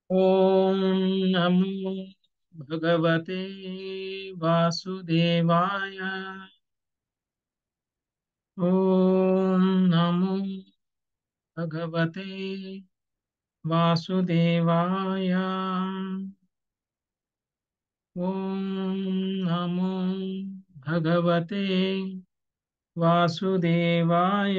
ॐ नमो भगवते वासुदेवाय ॐ नमो भगवते वासुदेवाय ॐ नमो भगवते वासुदेवाय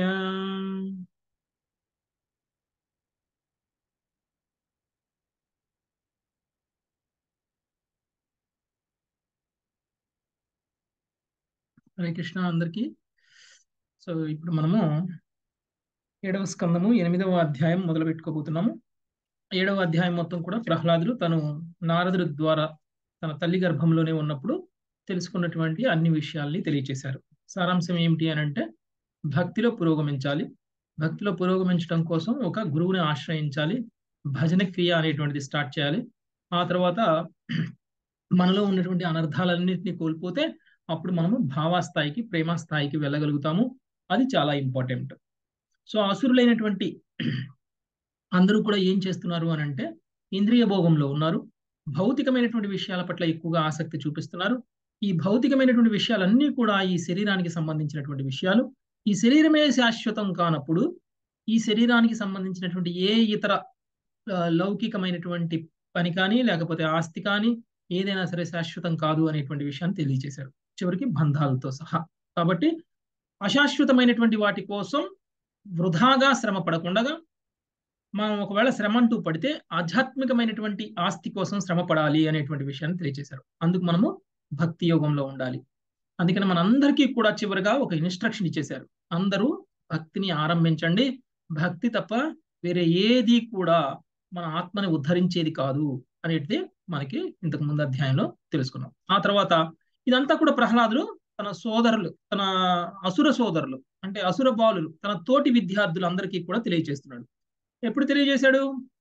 హరే కృష్ణ అందరికీ సో ఇప్పుడు మనము ఏడవ స్కందము ఎనిమిదవ అధ్యాయం మొదలు పెట్టుకోబోతున్నాము ఏడవ అధ్యాయం మొత్తం కూడా ప్రహ్లాదుడు తను నారదుడి ద్వారా తన తల్లి గర్భంలోనే ఉన్నప్పుడు తెలుసుకున్నటువంటి అన్ని విషయాల్ని తెలియచేశారు సారాంశం ఏమిటి అని అంటే భక్తిలో పురోగమించాలి భక్తిలో పురోగమించడం కోసం ఒక గురువుని ఆశ్రయించాలి భజన క్రియ అనేటువంటిది స్టార్ట్ చేయాలి ఆ తర్వాత మనలో ఉన్నటువంటి అనర్థాలన్నింటినీ కోల్పోతే అప్పుడు మనము భావాస్థాయికి ప్రేమ స్థాయికి వెళ్ళగలుగుతాము అది చాలా ఇంపార్టెంట్ సో అసురులైనటువంటి అందరూ కూడా ఏం చేస్తున్నారు అని అంటే ఇంద్రియ భోగంలో ఉన్నారు భౌతికమైనటువంటి విషయాల పట్ల ఎక్కువగా ఆసక్తి చూపిస్తున్నారు ఈ భౌతికమైనటువంటి విషయాలన్నీ కూడా ఈ శరీరానికి సంబంధించినటువంటి విషయాలు ఈ శరీరమే శాశ్వతం కానప్పుడు ఈ శరీరానికి సంబంధించినటువంటి ఏ ఇతర లౌకికమైనటువంటి పని కానీ లేకపోతే ఆస్తి కానీ ఏదైనా సరే శాశ్వతం కాదు అనేటువంటి విషయాన్ని తెలియజేశారు చివరికి బంధాలతో సహా కాబట్టి అశాశ్వతమైనటువంటి వాటి కోసం వృధాగా శ్రమ పడకుండా మనం ఒకవేళ శ్రమ అంటూ పడితే ఆధ్యాత్మికమైనటువంటి ఆస్తి కోసం శ్రమ పడాలి అనేటువంటి విషయాన్ని తెలియజేశారు అందుకు మనము భక్తి యోగంలో ఉండాలి అందుకని మనందరికీ కూడా చివరిగా ఒక ఇన్స్ట్రక్షన్ ఇచ్చేశారు అందరూ భక్తిని ఆరంభించండి భక్తి తప్ప వేరే ఏది కూడా మన ఆత్మని ఉద్ధరించేది కాదు అనేది మనకి ఇంతకు ముందు అధ్యాయంలో తెలుసుకున్నాం ఆ తర్వాత ఇదంతా కూడా ప్రహ్లాదుడు తన సోదరులు తన అసుర సోదరులు అంటే అసుర బాలులు తన తోటి విద్యార్థులందరికీ కూడా తెలియజేస్తున్నాడు ఎప్పుడు తెలియజేశాడు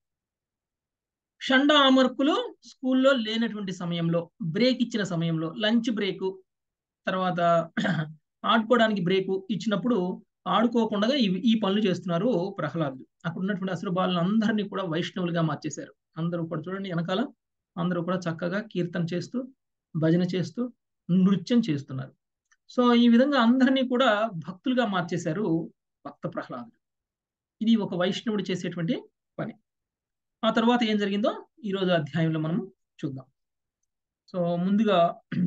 షండ అమర్కులు స్కూల్లో లేనటువంటి సమయంలో బ్రేక్ ఇచ్చిన సమయంలో లంచ్ బ్రేక్ తర్వాత ఆడుకోవడానికి బ్రేక్ ఇచ్చినప్పుడు ఆడుకోకుండా ఈ పనులు చేస్తున్నారు ప్రహ్లాదుడు అక్కడ ఉన్నటువంటి అసుర బాలులందరినీ కూడా వైష్ణవులుగా మార్చేశారు అందరూ కూడా చూడండి వెనకాల అందరూ కూడా చక్కగా కీర్తన చేస్తూ భజన చేస్తూ నృత్యం చేస్తున్నారు సో ఈ విధంగా అందరినీ కూడా భక్తులుగా మార్చేశారు భక్త ప్రహ్లాదుడు ఇది ఒక వైష్ణవుడు చేసేటువంటి పని ఆ తర్వాత ఏం జరిగిందో ఈరోజు అధ్యాయంలో మనం చూద్దాం సో ముందుగా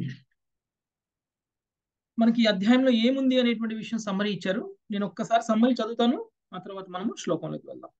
మనకి ఈ అధ్యాయంలో ఏముంది అనేటువంటి విషయం సమ్మరీ ఇచ్చారు నేను ఒక్కసారి సమ్మరీ చదువుతాను ఆ తర్వాత మనము శ్లోకంలోకి వెళ్దాం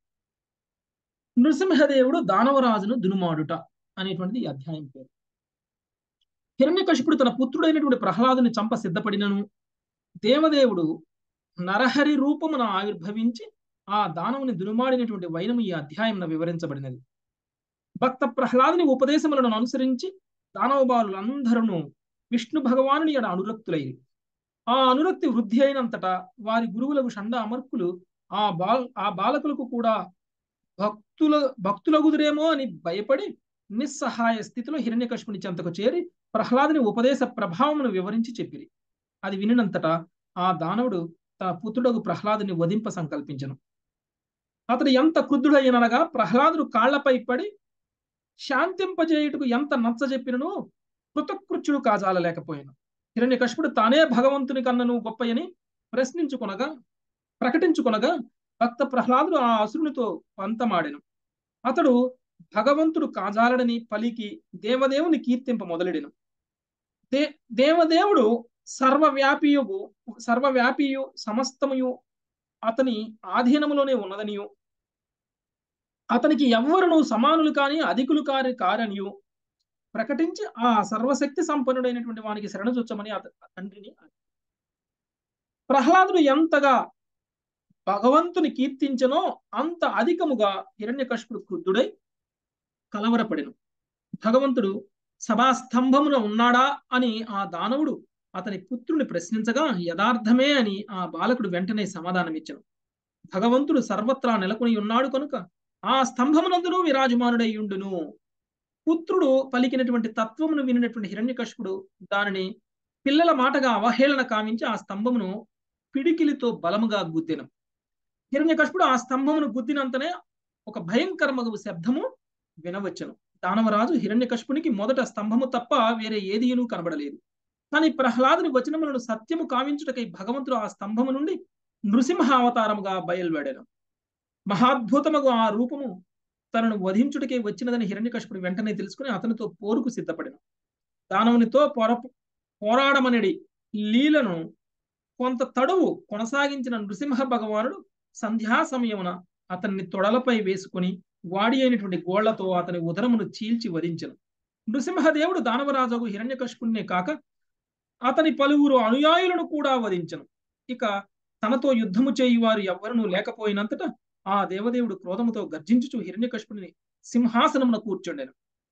నృసింహదేవుడు దానవరాజును దునుమాడుట అనేటువంటిది ఈ అధ్యాయం పేరు హిరణ్యకశిపుడు తన పుత్రుడైనటువంటి ప్రహ్లాదుని చంప సిద్ధపడినను దేవదేవుడు నరహరి రూపమున ఆవిర్భవించి ఆ దానవుని దునుమాడినటువంటి వైనము ఈ అధ్యాయంలో వివరించబడినది భక్త ప్రహ్లాదుని ఉపదేశములను అనుసరించి దానవ బాలులందరూ విష్ణు భగవానుని ఎడ అనురక్తులైరి ఆ అనురక్తి వృద్ధి అయినంతటా వారి గురువులకు షండ అమర్కులు ఆ బాల్ ఆ బాలకులకు కూడా భక్తుల భక్తులగుదురేమో అని భయపడి నిస్సహాయ స్థితిలో హిరణ్యకశిపుని చెంతకు చేరి ప్రహ్లాదుని ఉపదేశ ప్రభావమును వివరించి చెప్పిరి అది వినినంతటా ఆ దానవుడు తన పుత్రుడకు ప్రహ్లాదుని వధింప సంకల్పించను అతడు ఎంత క్రుద్ధుడైననగా ప్రహ్లాదుడు కాళ్లపై పడి శాంతింపజేయుటకు ఎంత నచ్చ చెప్పినను కృతకృత్యుడు కాజాలలేకపోయాను హిరణ్యకశిపుడు తానే భగవంతుని కన్నను గొప్పయని ప్రశ్నించుకొనగా ప్రకటించుకొనగా భక్త ప్రహ్లాదుడు ఆ అసురునితో పంతమాడెను అతడు భగవంతుడు కాజాలడని పలికి దేవదేవుని కీర్తింప మొదలెడెను దే దేవదేవుడు సర్వవ్యాపియు సర్వవ్యాపియు సమస్తమయు అతని ఆధీనములోనే ఉన్నదనియు అతనికి ఎవ్వరును సమానులు కాని అధికులు కాని కారనియు ప్రకటించి ఆ సర్వశక్తి సంపన్నుడైనటువంటి వానికి శరణచొచ్చమని తండ్రిని ప్రహ్లాదుడు ఎంతగా భగవంతుని కీర్తించనో అంత అధికముగా హిరణ్యకశిపుడు క్రుద్ధుడై కలవరపడెను భగవంతుడు సభాస్తంభమున ఉన్నాడా అని ఆ దానవుడు అతని పుత్రుని ప్రశ్నించగా యథార్థమే అని ఆ బాలకుడు వెంటనే సమాధానమిచ్చను భగవంతుడు సర్వత్రా నెలకొని ఉన్నాడు కనుక ఆ స్తంభమునందును విరాజమానుడై ఉండును పుత్రుడు పలికినటువంటి తత్వమును వినినటువంటి హిరణ్యకశిపుడు దానిని పిల్లల మాటగా అవహేళన కావించి ఆ స్తంభమును పిడికిలితో బలముగా గుద్దెను హిరణ్యకశిపుడు ఆ స్తంభమును గుద్దినంతనే ఒక భయంకరమగు శబ్దము వినవచ్చను దానవరాజు హిరణ్యకశిపునికి మొదట స్తంభము తప్ప వేరే ఏదియును కనబడలేదు కానీ ప్రహ్లాదుని వచనములను సత్యము కావించుటకై భగవంతుడు ఆ స్తంభము నుండి నృసింహ అవతారముగా బయలువెడను మహాద్భుతముగా ఆ రూపము తనను వధించుటకే వచ్చినదని హిరణ్యకశిపుడు వెంటనే తెలుసుకుని అతనితో పోరుకు సిద్ధపడిన దానవునితో పోర పోరాడమనడి లీలను కొంత తడువు కొనసాగించిన నృసింహ భగవానుడు సంధ్యా సమయమున అతన్ని తొడలపై వేసుకుని వాడి అయినటువంటి గోళ్లతో అతని ఉదరమును చీల్చి వధించను నృసింహదేవుడు దానవరాజుకు హిరణ్యకశిపుణ్ణే కాక అతని పలువురు అనుయాయులను కూడా వధించను ఇక తనతో యుద్ధము చేయువారు ఎవ్వరూ లేకపోయినంతటా ఆ దేవదేవుడు క్రోధముతో గర్జించుచు హిరణ్యకశిపుని సింహాసనమున కూర్చుండెను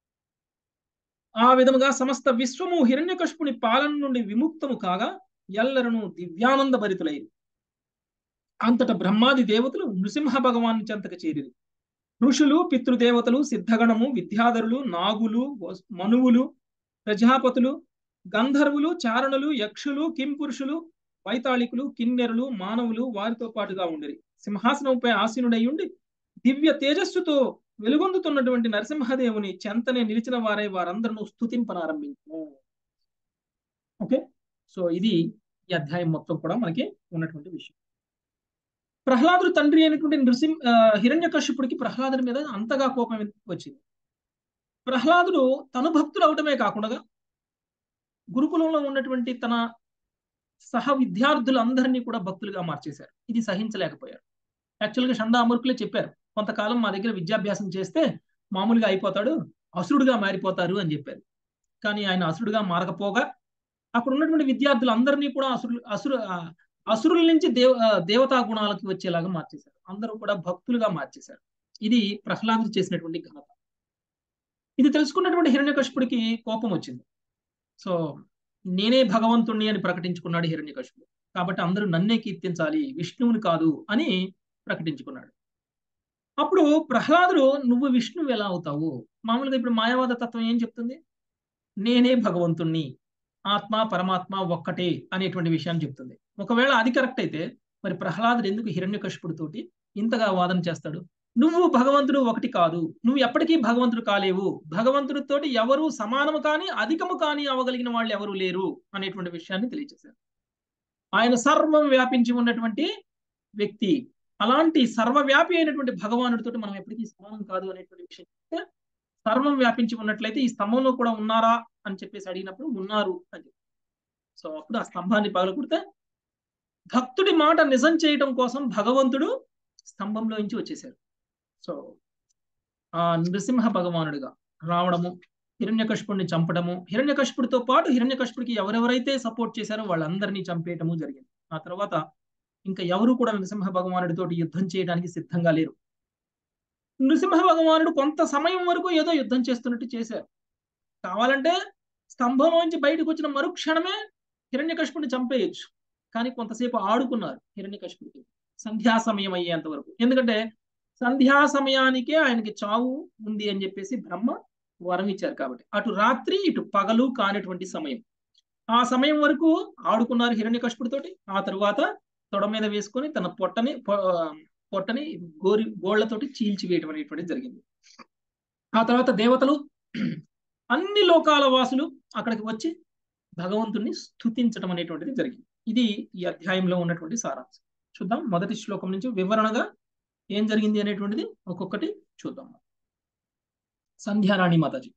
ఆ విధముగా సమస్త విశ్వము హిరణ్యకశిపుని పాలన నుండి విముక్తము కాగా ఎల్లరను దివ్యానంద భరితులైరు అంతట బ్రహ్మాది దేవతలు నృసింహ భగవాన్ చెంతక చేరిరి ఋషులు పితృదేవతలు సిద్ధగణము విద్యాధరులు నాగులు మనువులు ప్రజాపతులు గంధర్వులు చారణులు యక్షులు కింపురుషులు వైతాళికులు కిన్నెరులు మానవులు వారితో పాటుగా ఉండిరి సింహాసనంపై ఆసీనుడై ఉండి దివ్య తేజస్సుతో వెలుగొందుతున్నటువంటి నరసింహదేవుని చెంతనే నిలిచిన వారై వారందరూ స్తుతింపనారంభించు ఓకే సో ఇది ఈ అధ్యాయం మొత్తం కూడా మనకి ఉన్నటువంటి విషయం ప్రహ్లాదుడు తండ్రి అయినటువంటి నృసింహ హిరణ్యకశ్యపుడికి ప్రహ్లాదుడి మీద అంతగా కోపం వచ్చింది ప్రహ్లాదుడు తను భక్తుడు అవటమే కాకుండా గురుకులంలో ఉన్నటువంటి తన సహ విద్యార్థులందరినీ కూడా భక్తులుగా మార్చేశారు ఇది సహించలేకపోయారు యాక్చువల్గా షండా అమరుకులే చెప్పారు కొంతకాలం మా దగ్గర విద్యాభ్యాసం చేస్తే మామూలుగా అయిపోతాడు అసురుడుగా మారిపోతారు అని చెప్పారు కానీ ఆయన అసురుడుగా మారకపోగా అక్కడ ఉన్నటువంటి విద్యార్థులందరినీ కూడా అసురు అసురు అసురుల నుంచి దేవ దేవతా గుణాలకు వచ్చేలాగా మార్చేశారు అందరూ కూడా భక్తులుగా మార్చేశారు ఇది ప్రహ్లాదుడు చేసినటువంటి ఘనత ఇది తెలుసుకున్నటువంటి హిరణ్యకశిపుడికి కోపం వచ్చింది సో నేనే భగవంతుణ్ణి అని ప్రకటించుకున్నాడు హిరణ్యకశిపుడు కాబట్టి అందరూ నన్నే కీర్తించాలి విష్ణువుని కాదు అని ప్రకటించుకున్నాడు అప్పుడు ప్రహ్లాదుడు నువ్వు విష్ణువు ఎలా అవుతావు మామూలుగా ఇప్పుడు మాయావాద తత్వం ఏం చెప్తుంది నేనే భగవంతుణ్ణి ఆత్మ పరమాత్మ ఒక్కటే అనేటువంటి విషయాన్ని చెప్తుంది ఒకవేళ అది కరెక్ట్ అయితే మరి ప్రహ్లాదుడు ఎందుకు హిరణ్యకశిపుడితోటి ఇంతగా వాదన చేస్తాడు నువ్వు భగవంతుడు ఒకటి కాదు నువ్వు ఎప్పటికీ భగవంతుడు కాలేవు భగవంతుడితోటి ఎవరు సమానము కానీ అధికము కానీ అవ్వగలిగిన వాళ్ళు ఎవరు లేరు అనేటువంటి విషయాన్ని తెలియజేశారు ఆయన సర్వం వ్యాపించి ఉన్నటువంటి వ్యక్తి అలాంటి సర్వవ్యాపి అయినటువంటి భగవానుడితో మనం ఎప్పటికీ సమానం కాదు అనేటువంటి విషయం చెప్తే సర్వం వ్యాపించి ఉన్నట్లయితే ఈ స్తంభంలో కూడా ఉన్నారా అని చెప్పేసి అడిగినప్పుడు ఉన్నారు అని సో అప్పుడు ఆ స్తంభాన్ని పగలకొడితే భక్తుడి మాట నిజం చేయటం కోసం భగవంతుడు స్తంభంలో నుంచి వచ్చేసారు సో ఆ నృసింహ భగవానుడిగా రావడము హిరణ్యకశిపుడిని చంపడము హిరణ్యకశిపుడితో పాటు హిరణ్యకశిపుడికి ఎవరెవరైతే సపోర్ట్ చేశారో వాళ్ళందరినీ చంపేయటము జరిగింది ఆ తర్వాత ఇంకా ఎవరు కూడా నృసింహ భగవానుడితో యుద్ధం చేయడానికి సిద్ధంగా లేరు నృసింహ భగవానుడు కొంత సమయం వరకు ఏదో యుద్ధం చేస్తున్నట్టు చేశారు కావాలంటే స్తంభంలోంచి బయటకు వచ్చిన మరుక్షణమే హిరణ్యకశిపుడిని చంపేయచ్చు కానీ కొంతసేపు ఆడుకున్నారు హిరణ్యకశిపుడికి సంధ్యా సమయం అయ్యేంత వరకు ఎందుకంటే సంధ్యా సమయానికే ఆయనకి చావు ఉంది అని చెప్పేసి బ్రహ్మ వరం ఇచ్చారు కాబట్టి అటు రాత్రి ఇటు పగలు కానిటువంటి సమయం ఆ సమయం వరకు ఆడుకున్నారు హిరణ్యకశిపుడితోటి ఆ తరువాత తొడ మీద వేసుకొని తన పొట్టని పొట్టని గోరి గోళ్లతోటి చీల్చివేయటం అనేటువంటిది జరిగింది ఆ తర్వాత దేవతలు అన్ని లోకాల వాసులు అక్కడికి వచ్చి భగవంతుణ్ణి స్థుతించడం అనేటువంటిది జరిగింది ఇది ఈ అధ్యాయంలో ఉన్నటువంటి సారాంశం చూద్దాం మొదటి శ్లోకం నుంచి వివరణగా ఏం జరిగింది అనేటువంటిది ఒక్కొక్కటి చూద్దాం సంధ్యారాణి మాతాజీ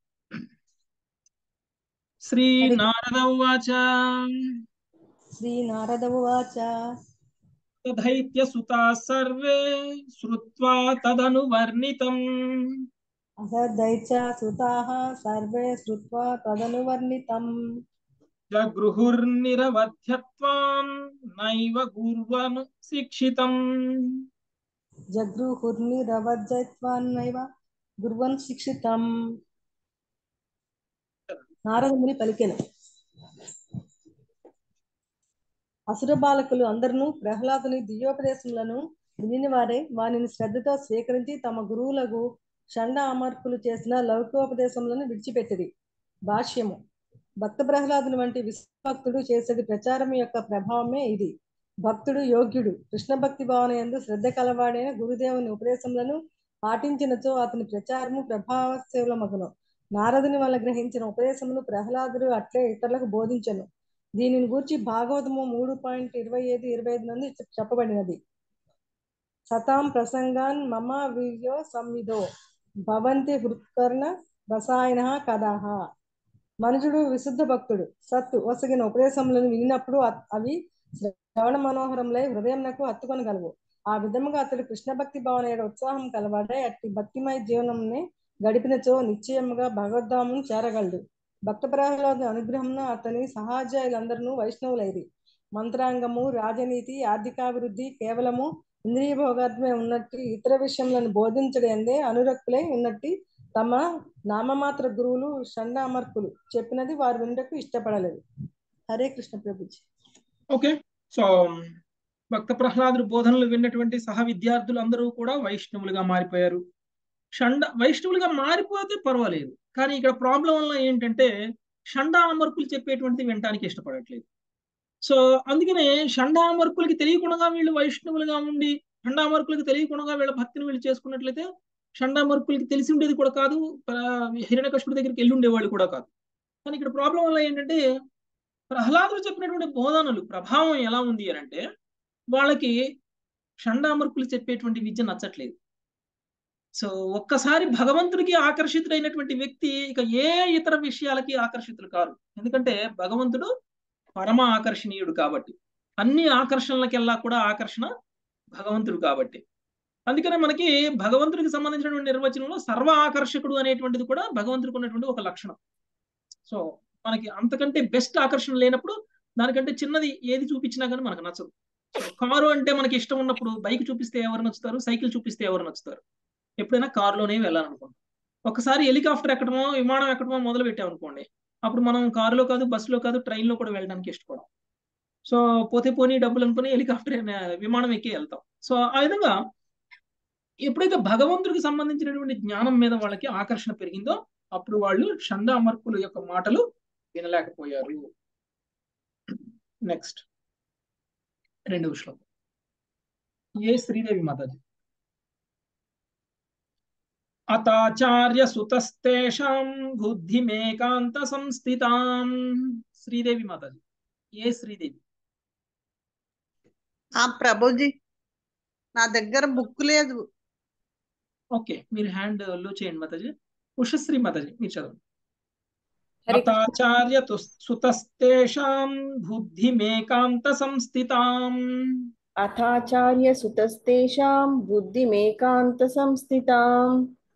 శ్రీ నారద ఉవాచ శ్రీ నారద ఉవాచ దైత్య సుతా సర్వే శ్రుత్వా తదను వర్ణితం అసదైత్య సుతాః సర్వే శ్రుత్వా తదనువర్ణితం జగృహుర్నిరవధ్యత్వాం నైవ గుర్వను శిక్షితం జగృహుర్నిరవజ్జత్వాన్నైవ గుర్వన్ శిక్షితం నారదముని పలికెను అసుర బాలకులు అందరూ ప్రహ్లాదుని దివ్యోపదేశములను విని వారే వానిని శ్రద్ధతో స్వీకరించి తమ గురువులకు షండ అమర్పులు చేసిన లౌకికోపదేశములను విడిచిపెట్టిరి భాష్యము భక్త ప్రహ్లాదుని వంటి విశ్వభక్తుడు చేసేది ప్రచారం యొక్క ప్రభావమే ఇది భక్తుడు యోగ్యుడు కృష్ణ భక్తి భావన ఎందు శ్రద్ధ కలవాడైన గురుదేవుని ఉపదేశములను పాటించినచో అతని ప్రచారము ప్రభావశీలమగును నారదుని వల్ల గ్రహించిన ఉపదేశమును ప్రహ్లాదుడు అట్లే ఇతరులకు బోధించను దీనిని గూర్చి భాగవతము మూడు పాయింట్ ఇరవై ఐదు ఇరవై ఐదు నుండి చెప్పబడినది సతాం ప్రసంగాన్ మమ వీర్యో సంవిదో భవంతి హృత్కర్ణ రసాయన కథాహ మనుజుడు విశుద్ధ భక్తుడు సత్తు వసగిన ఉపదేశములను వినినప్పుడు అ- అవి శ్రవణ మనోహరంలై హృదయంనకు హత్తుకొనగలవు ఆ విధముగా అతడు కృష్ణ భక్తి భావన ఏడ ఉత్సాహం కలవాడై అట్టి భక్తిమయ జీవనంని గడిపినచో నిశ్చయముగా భగవద్ధామును చేరగలడు భక్త ప్రహ్లాదు అనుగ్రహమున అతని సహాధ్యాయులందరూ వైష్ణవులైరి మంత్రాంగము రాజనీతి ఆర్థికాభివృద్ధి కేవలము ఇంద్రియ భోగాత్మే ఉన్నట్టు ఇతర విషయములను బోధించడందే అనురక్తులై ఉన్నట్టు తమ నామమాత్ర గురువులు షండామర్కులు చెప్పినది వారు వినుటకు ఇష్టపడలేదు హరే కృష్ణ ప్రభుజీ ఓకే సో భక్త ప్రహ్లాదుడు బోధనలు విన్నటువంటి సహ విద్యార్థులు అందరూ కూడా వైష్ణవులుగా మారిపోయారు షండ వైష్ణవులుగా మారిపోతే పర్వాలేదు కానీ ఇక్కడ ప్రాబ్లం వల్ల ఏంటంటే షండామర్కులు చెప్పేటువంటిది వినటానికి ఇష్టపడట్లేదు సో అందుకనే షండామర్కులకి తెలియకుండా వీళ్ళు వైష్ణవులుగా ఉండి షండామర్కులకి తెలియకుండా వీళ్ళ భక్తిని వీళ్ళు చేసుకున్నట్లయితే షండామర్కులకి తెలిసి ఉండేది కూడా కాదు హిరణ్యకృష్ణుడి దగ్గరికి వెళ్ళి ఉండేవాళ్ళు కూడా కాదు కానీ ఇక్కడ ప్రాబ్లం వల్ల ఏంటంటే ప్రహ్లాదుడు చెప్పినటువంటి బోధనలు ప్రభావం ఎలా ఉంది అని అంటే వాళ్ళకి షండామర్కులు చెప్పేటువంటి విద్య నచ్చట్లేదు సో ఒక్కసారి భగవంతుడికి ఆకర్షితుడైనటువంటి వ్యక్తి ఇక ఏ ఇతర విషయాలకి ఆకర్షితులు కారు ఎందుకంటే భగవంతుడు పరమ ఆకర్షణీయుడు కాబట్టి అన్ని ఆకర్షణలకెల్లా కూడా ఆకర్షణ భగవంతుడు కాబట్టి అందుకనే మనకి భగవంతుడికి సంబంధించినటువంటి నిర్వచనంలో సర్వ ఆకర్షకుడు అనేటువంటిది కూడా భగవంతుడికి ఉన్నటువంటి ఒక లక్షణం సో మనకి అంతకంటే బెస్ట్ ఆకర్షణ లేనప్పుడు దానికంటే చిన్నది ఏది చూపించినా కానీ మనకు నచ్చదు కారు అంటే మనకి ఇష్టం ఉన్నప్పుడు బైక్ చూపిస్తే ఎవరు నచ్చుతారు సైకిల్ చూపిస్తే ఎవరు నచ్చుతారు ఎప్పుడైనా కారులోనే వెళ్ళాలనుకుంటాం ఒకసారి హెలికాప్టర్ ఎక్కడమో విమానం ఎక్కడమో మొదలు పెట్టామనుకోండి అప్పుడు మనం కారులో కాదు బస్సులో కాదు ట్రైన్లో కూడా వెళ్ళడానికి ఇష్టపడం సో పోతే పోనీ డబ్బులు అనుకుని హెలికాప్టర్ విమానం ఎక్కి వెళ్తాం సో ఆ విధంగా ఎప్పుడైతే భగవంతుడికి సంబంధించినటువంటి జ్ఞానం మీద వాళ్ళకి ఆకర్షణ పెరిగిందో అప్పుడు వాళ్ళు షండామర్కుల యొక్క మాటలు వినలేకపోయారు నెక్స్ట్ రెండవ శ్లోకం ఏ శ్రీదేవి మాతాజీ అతాచార్య సుతస్తేషాం బుద్ధిమేకాంత సంస్థితాం శ్రీదేవి మాతాజీ ఏ శ్రీదేవి ఆ ప్రభుజీ నా దగ్గర బుక్ లేదు ఓకే మీరు హ్యాండ్ లో చేయండి మాతాజీ ఉషశ్రీ మాతాజీ మీరు చదవండి హరే కృష్ణ. అతాచార్య సుతస్తేషాం బుద్ధిమేకాంత సంస్థితాం అథాచార్య సుతస్తేషాం బుద్ధిమేకాంత సంస్థితాం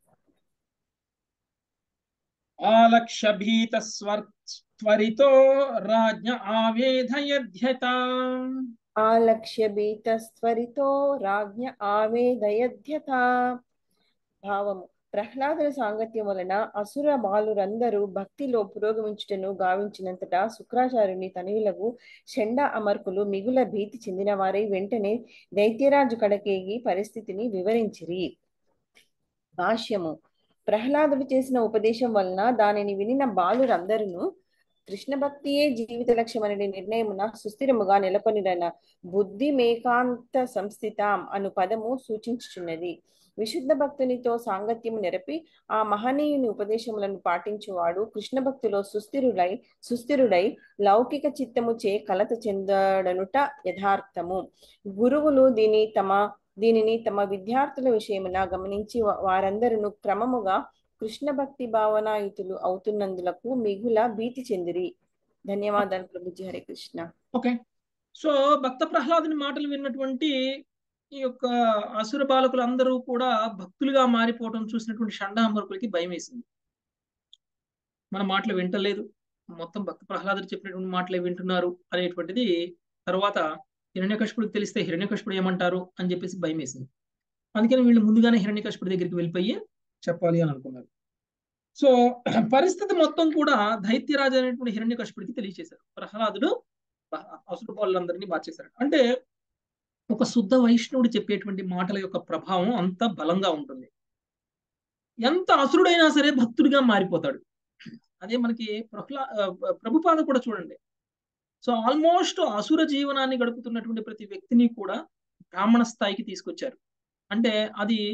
ఆలక్ష్య భీత స్వరితో రాజ్ఞ ఆవేదయధ్యత ఆలక్ష్య భీతస్త్వరితో రాజ్ఞ ఆవేదయధ్యత భావము ప్రహ్లాదుల సాంగత్యం వలన అసుర బాలురందరూ భక్తిలో పురోగమించుటను గావించినంతటా శుక్రాచార్యుని తనయులకు షండ అమర్కులు మిగుల భీతి చెందిన వారై వెంటనే దైత్యరాజు కడకేగి పరిస్థితిని వివరించిరి భాష్యము ప్రహ్లాదుడు చేసిన ఉపదేశం వలన దానిని వినిన బాలురందరూ కృష్ణ భక్తియే జీవిత లక్ష్యమనే నిర్ణయమున సుస్థిరముగా నెలకొనిరన బుద్ధి మేకాంత సంస్థితాం అను పదము సూచించుచున్నది విశుద్ధ భక్తునితో సాంగత్యము నెరపి ఆ మహనీయుని ఉపదేశములను పాటించువాడు కృష్ణ భక్తిలో సుస్థిరుడై సుస్థిరుడై లౌకిక చిత్తము చే కలత చెందడనుట యథార్థము గురువులు దీని తమ దీనిని తమ విద్యార్థుల విషయమున గమనించి వా- వారందరూ క్రమముగా కృష్ణ భక్తి భావనాయుతులు అవుతున్నందులకు మిగుల భీతి చెందిరి ధన్యవాదాలు ప్రభుజీ హరే కృష్ణ ఓకే సో భక్త ప్రహ్లాదుని మాటలు విన్నటువంటి ఈ యొక్క అసుర బాలకులు అందరూ కూడా భక్తులుగా మారిపోవడం చూసినటువంటి షండామర్కులకి భయం వేసింది మన మాటలు వింటలేదు మొత్తం భక్త ప్రహ్లాదుడు చెప్పినటువంటి మాటలే వింటున్నారు అనేటువంటిది తర్వాత హిరణ్యకశిపుడికి తెలిస్తే హిరణ్యకశిపుడు ఏమంటారు అని చెప్పేసి భయం వేసింది అందుకని వీళ్ళు ముందుగానే హిరణ్యకశిపుడి దగ్గరికి వెళ్ళిపోయి చెప్పాలి అని అనుకున్నారు సో పరిస్థితి మొత్తం కూడా దైత్యరాజు అనేటువంటి హిరణ్యకశిపుడికి తెలియచేశారు ప్రహ్లాదుడు అసురు వాళ్ళందరినీ మార్చేశారు అంటే ఒక శుద్ధ వైష్ణవుడు చెప్పేటువంటి మాటల యొక్క ప్రభావం అంత బలంగా ఉంటుంది ఎంత అసురుడైనా సరే భక్తుడిగా మారిపోతాడు అదే మనకి ప్రహ్లా ఆ, ప్రభుపాద కూడా చూడండి సో ఆల్మోస్ట్ అసుర జీవనాన్ని గడుపుతున్నటువంటి ప్రతి వ్యక్తిని కూడా బ్రాహ్మణ స్థాయికి తీసుకొచ్చారు అంటే అది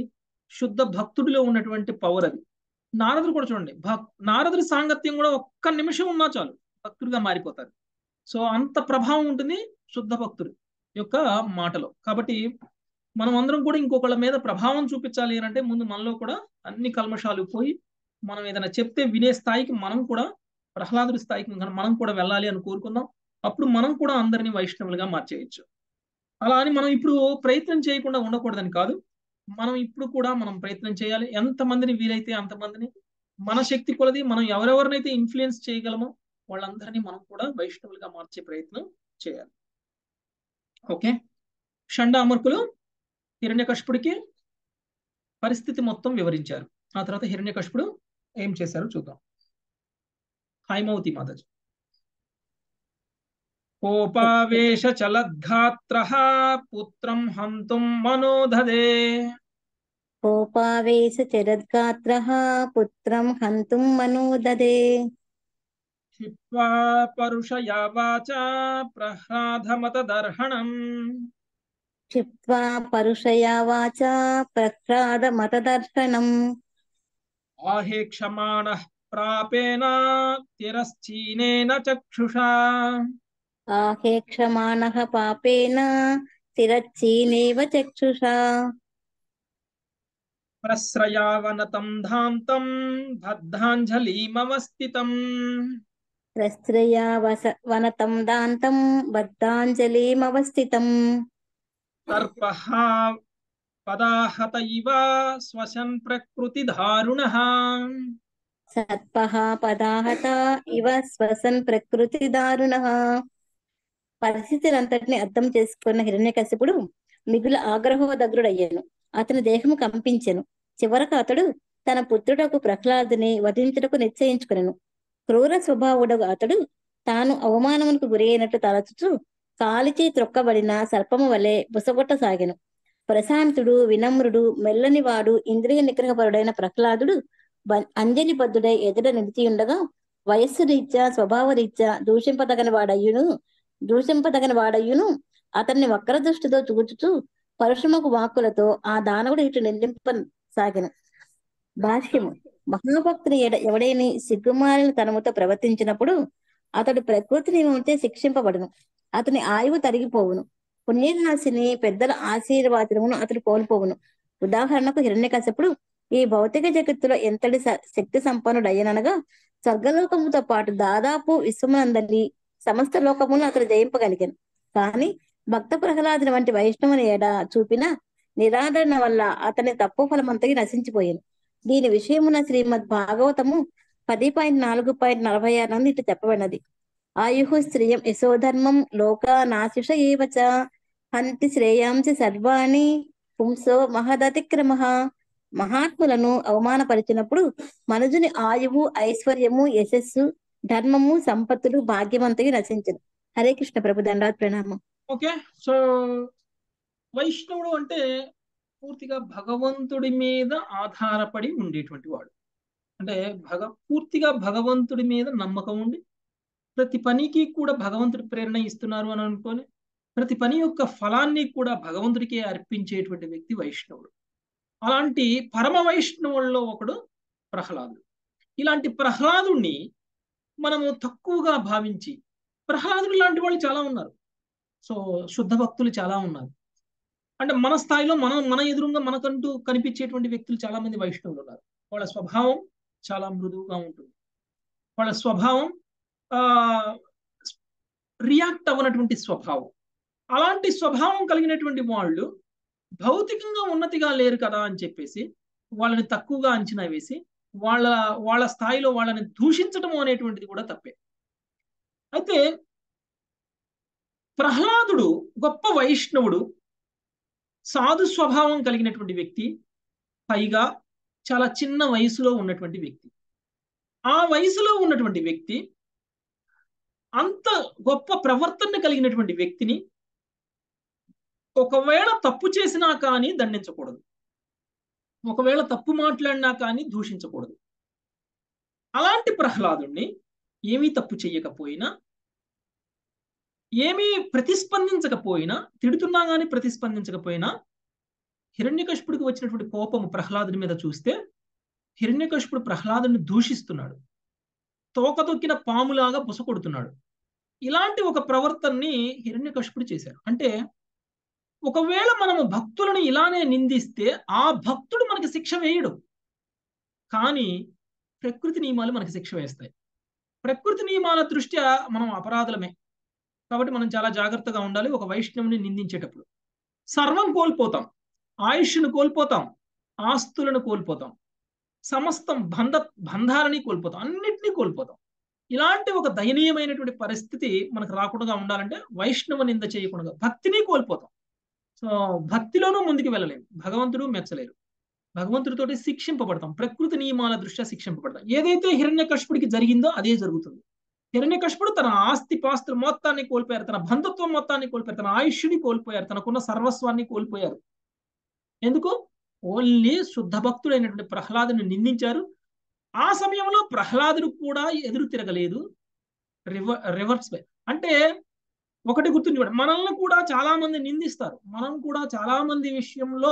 శుద్ధ భక్తుడిలో ఉన్నటువంటి పవర్ అది నారదుడు కూడా చూడండి భక్ నారదుడి సాంగత్యం కూడా ఒక్క నిమిషం ఉన్నా చాలు భక్తుడిగా మారిపోతారు సో అంత ప్రభావం ఉంటుంది శుద్ధ భక్తుడు యొక్క మాటలో కాబట్టి మనం అందరం కూడా ఇంకొకళ్ళ మీద ప్రభావం చూపించాలి అని అంటే ముందు మనలో కూడా అన్ని కల్మషాలు పోయి మనం ఏదైనా చెప్తే వినే స్థాయికి మనం కూడా ప్రహ్లాదుడి స్థాయికి మనం కూడా వెళ్ళాలి అని కోరుకుందాం అప్పుడు మనం కూడా అందరినీ వైష్ణవులుగా మార్చేయచ్చు అలా అని మనం ఇప్పుడు ప్రయత్నం చేయకుండా ఉండకూడదని కాదు మనం ఇప్పుడు కూడా మనం ప్రయత్నం చేయాలి ఎంతమందిని వీలైతే అంతమందిని మన శక్తి కొలది మనం ఎవరెవరినైతే ఇన్ఫ్లుయెన్స్ చేయగలమో వాళ్ళందరినీ మనం కూడా వైష్ణవులుగా మార్చే ప్రయత్నం చేయాలి ఓకే షండ అమర్కులు హిరణ్యకశిపుడికి పరిస్థితి మొత్తం వివరించారు ఆ తర్వాత హిరణ్యకశిపుడు ఏం చేశారో చూద్దాం హైమవతి మాతాజీ కోపావేశ చలద్ఘాత్ర పుత్రం హంతుం మనోధదే కోపావేశ చరద్గాత్ర పుత్రం హంతుం మనోదదే క్షిప్వా పరుషయా వాచ ప్రహ్లాదమతదర్హణం క్షిప్వా పరుషయా వాచ ప్రహ్లాదమతదర్శనం ఆహేక్షమాణ ప్రాపేన తిరశ్చీనేన చక్షుషా ఆహేక్షమాణః పాపేన తిరచ్చీనేవ చక్షుషా ప్రస్రయావనతం ధాంతం బద్ధాంజలిమవస్థితం ప్రస్త్రయా వస వనతం దాంతం బద్ధాంజలిమవస్థితం తర్పః పదాహత ఇవ శ్వసన్ ప్రకృతి దారుణ సత్పః పదాహత ఇవ శ్వసన్ ప్రకృతి దారుణః పరిస్థితులంతటిని అర్థం చేసుకున్న హిరణ్యకశిపుడు మిగుల ఆగ్రహోదగ్రుడయ్యాను అతని దేహము కంపించెను చివరకు అతడు తన పుత్రుడకు ప్రహ్లాదుని వధించుటకు నిశ్చయించుకునెను క్రూర స్వభావుడగు అతడు తాను అవమానమునకు గురి అయినట్టు తలచుచు కాలిచి త్రొక్కబడిన సర్పము వలె బుసగొట్టసాగెను ప్రశాంతుడు వినమ్రుడు మెల్లనివాడు ఇంద్రియ నిగ్రహపరుడైన ప్రహ్లాదుడు బ- అంజలిబద్ధుడై ఎదుట నిలిచియుండగా వయస్సు రీత్యా స్వభావ రీత్యా దూషింపదగని వాడయ్యును దూషింపదగని వాడయ్యును అతన్ని వక్ర దృష్టితో చూచుచూ పరుషముకు వాక్కులతో ఆ దానవుడు ఇటు నిందింపసాగెను భాష్యము మహాభక్తుని ఎడ ఎవడైని సిగ్గుమాలిన తనముతో ప్రవర్తించినప్పుడు అతడు ప్రకృతి నియమంచే శిక్షింపబడును అతని ఆయువు తరిగిపోవును పుణ్యరాశిని పెద్దల ఆశీర్వాదమును అతడు కోల్పోవును ఉదాహరణకు హిరణ్యకశపుడు ఈ భౌతిక జగత్తులో ఎంతటి స- శక్తి సంపన్నుడయ్యనగా స్వర్గలోకముతో పాటు దాదాపు విశ్వమునందరి సమస్త లోకములను అతడు జయింపగలిగాను కానీ భక్త ప్రహ్లాదుని వంటి వైష్ణవుని ఏడ చూపిన నిరాదరణ వల్ల అతని తప్పు ఫలమంతకి నశించిపోయాను దీని విషయమున శ్రీమద్ భాగవతము పది పాయింట్ నాలుగు పాయింట్ నలభై ఆరు నుండి ఇటు చెప్పబడినది ఆయుః స్త్రియం యశోధర్మం లోక నాశిష ఏవచ హంతి శ్రేయాంసి సర్వాణి పుంసో మహదతిక్రమ మహాత్ములను అవమానపరిచినప్పుడు మనుజుని ఆయువు ఐశ్వర్యము యశస్సు ధర్మము సంపత్తులు భాగ్యవంతకి నశించను హరే కృష్ణ ప్రభు దండాత్ ప్రణామం ఓకే సో వైష్ణవుడు అంటే పూర్తిగా భగవంతుడి మీద ఆధారపడి ఉండేటువంటి వాడు అంటే భగ పూర్తిగా భగవంతుడి మీద నమ్మకం ఉండి ప్రతి పనికి కూడా భగవంతుడి ప్రేరణ ఇస్తున్నారు అని అనుకొని ప్రతి పని యొక్క ఫలాన్ని కూడా భగవంతుడికే అర్పించేటువంటి వ్యక్తి వైష్ణవుడు అలాంటి పరమ వైష్ణవుల్లో ఒకడు ప్రహ్లాదుడు ఇలాంటి ప్రహ్లాదుణ్ణి మనము తక్కువగా భావించి ప్రహ్లాదుడు లాంటి వాళ్ళు చాలా ఉన్నారు సో శుద్ధ భక్తులు చాలా ఉన్నారు అంటే మన స్థాయిలో మనం మన ఎదురుగా మనకంటూ కనిపించేటువంటి వ్యక్తులు చాలా మంది వైష్ణవులు ఉన్నారు వాళ్ళ స్వభావం చాలా మృదువుగా ఉంటుంది వాళ్ళ స్వభావం ఆ రియాక్ట్ అవ్వనటువంటి స్వభావం అలాంటి స్వభావం కలిగినటువంటి వాళ్ళు భౌతికంగా ఉన్నతిగా లేరు కదా అని చెప్పేసి వాళ్ళని తక్కువగా అంచనా వేసి వాళ్ళ వాళ్ళ స్థాయిలో వాళ్ళని దూషించడం అనేటువంటిది కూడా తప్పే అయితే ప్రహ్లాదుడు గొప్ప వైష్ణవుడు సాధు స్వభావం కలిగినటువంటి వ్యక్తి పైగా చాలా చిన్న వయసులో ఉన్నటువంటి వ్యక్తి ఆ వయసులో ఉన్నటువంటి వ్యక్తి అంత గొప్ప ప్రవర్తన కలిగినటువంటి వ్యక్తిని ఒకవేళ తప్పు చేసినా కానీ దండించకూడదు ఒకవేళ తప్పు మాట్లాడినా కానీ దూషించకూడదు అలాంటి ప్రహ్లాదుణ్ణి ఏమీ తప్పు చెయ్యకపోయినా ఏమీ ప్రతిస్పందించకపోయినా తిడుతున్నా కానీ ప్రతిస్పందించకపోయినా హిరణ్యకశిపుడికి వచ్చినటువంటి కోపము ప్రహ్లాదుని మీద చూస్తే హిరణ్యకశిపుడు ప్రహ్లాదుని దూషిస్తున్నాడు తోక తొక్కిన పాములాగా బుసకొడుతున్నాడు ఇలాంటి ఒక ప్రవర్తనని హిరణ్యకశిపుడు చేశారు అంటే ఒకవేళ మనము భక్తులను ఇలానే నిందిస్తే ఆ భక్తుడు మనకి శిక్ష వేయడు కానీ ప్రకృతి నియమాలు మనకి శిక్ష వేస్తాయి ప్రకృతి నియమాల దృష్ట్యా మనం అపరాధులమే కాబట్టి మనం చాలా జాగ్రత్తగా ఉండాలి ఒక వైష్ణవుని నిందించేటప్పుడు సర్వం కోల్పోతాం ఆయుష్ను కోల్పోతాం ఆస్తులను కోల్పోతాం సమస్తం బంధ బంధాలని కోల్పోతాం అన్నిటినీ కోల్పోతాం ఇలాంటి ఒక దయనీయమైనటువంటి పరిస్థితి మనకు రాకుండా ఉండాలంటే వైష్ణవ నింద చేయకుండా భక్తిని కోల్పోతాం సో భక్తిలోనూ ముందుకు వెళ్ళలేము భగవంతుడు మెచ్చలేరు భగవంతుడితోటి శిక్షింపబడతాం ప్రకృతి నియమాల దృష్ట్యా శిక్షింపబడతాం ఏదైతే హిరణ్యకశిపుడికి జరిగిందో అదే జరుగుతుంది హిరణ్యకశిపుడు తన ఆస్తి పాస్తులు మొత్తాన్ని కోల్పోయారు తన బంధుత్వం మొత్తాన్ని కోల్పోయారు తన ఆయుష్ని కోల్పోయారు తనకున్న సర్వస్వాన్ని కోల్పోయారు ఎందుకు ఓన్లీ శుద్ధ భక్తుడైనటువంటి ప్రహ్లాదుని నిందించారు ఆ సమయంలో ప్రహ్లాదుడు కూడా ఎదురు తిరగలేదు రివర్ రివర్స్ అంటే ఒకటి గుర్తుంచుకోండి మనల్ని కూడా చాలా మంది నిందిస్తారు మనం కూడా చాలా మంది విషయంలో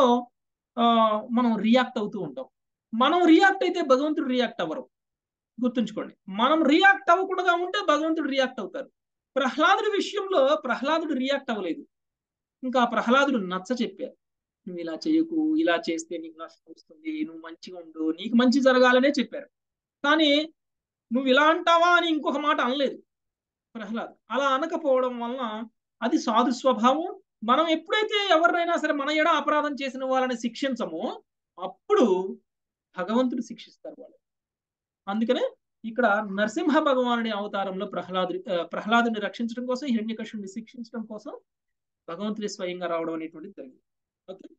మనం రియాక్ట్ అవుతూ ఉంటాం మనం రియాక్ట్ అయితే భగవంతుడు రియాక్ట్ అవ్వరు గుర్తుంచుకోండి మనం రియాక్ట్ అవ్వకుండా ఉంటే భగవంతుడు రియాక్ట్ అవుతారు ప్రహ్లాదుడి విషయంలో ప్రహ్లాదుడు రియాక్ట్ అవ్వలేదు ఇంకా ప్రహ్లాదుడు నచ్చ చెప్పారు నువ్వు ఇలా చేయకు ఇలా చేస్తే నీకు నష్టం వస్తుంది నువ్వు మంచిగా ఉండు నీకు మంచి జరగాలనే చెప్పారు కానీ నువ్వు ఇలా అంటావా అని ఇంకొక మాట అనలేదు ప్రహ్లాద్ అలా అనకపోవడం వలన అది సాధు స్వభావం మనం ఎప్పుడైతే ఎవరినైనా సరే మన ఎడ అపరాధం చేసిన వాళ్ళని శిక్షించమో అప్పుడు భగవంతుడు శిక్షిస్తారు వాళ్ళు అందుకనే ఇక్కడ నరసింహ భగవానుడి అవతారంలో ప్రహ్లాదు ప్రహ్లాదుని రక్షించడం కోసం హిరణ్యకశుడిని శిక్షించడం కోసం భగవంతుడి స్వయంగా రావడం అనేటువంటిది జరిగింది ఓకే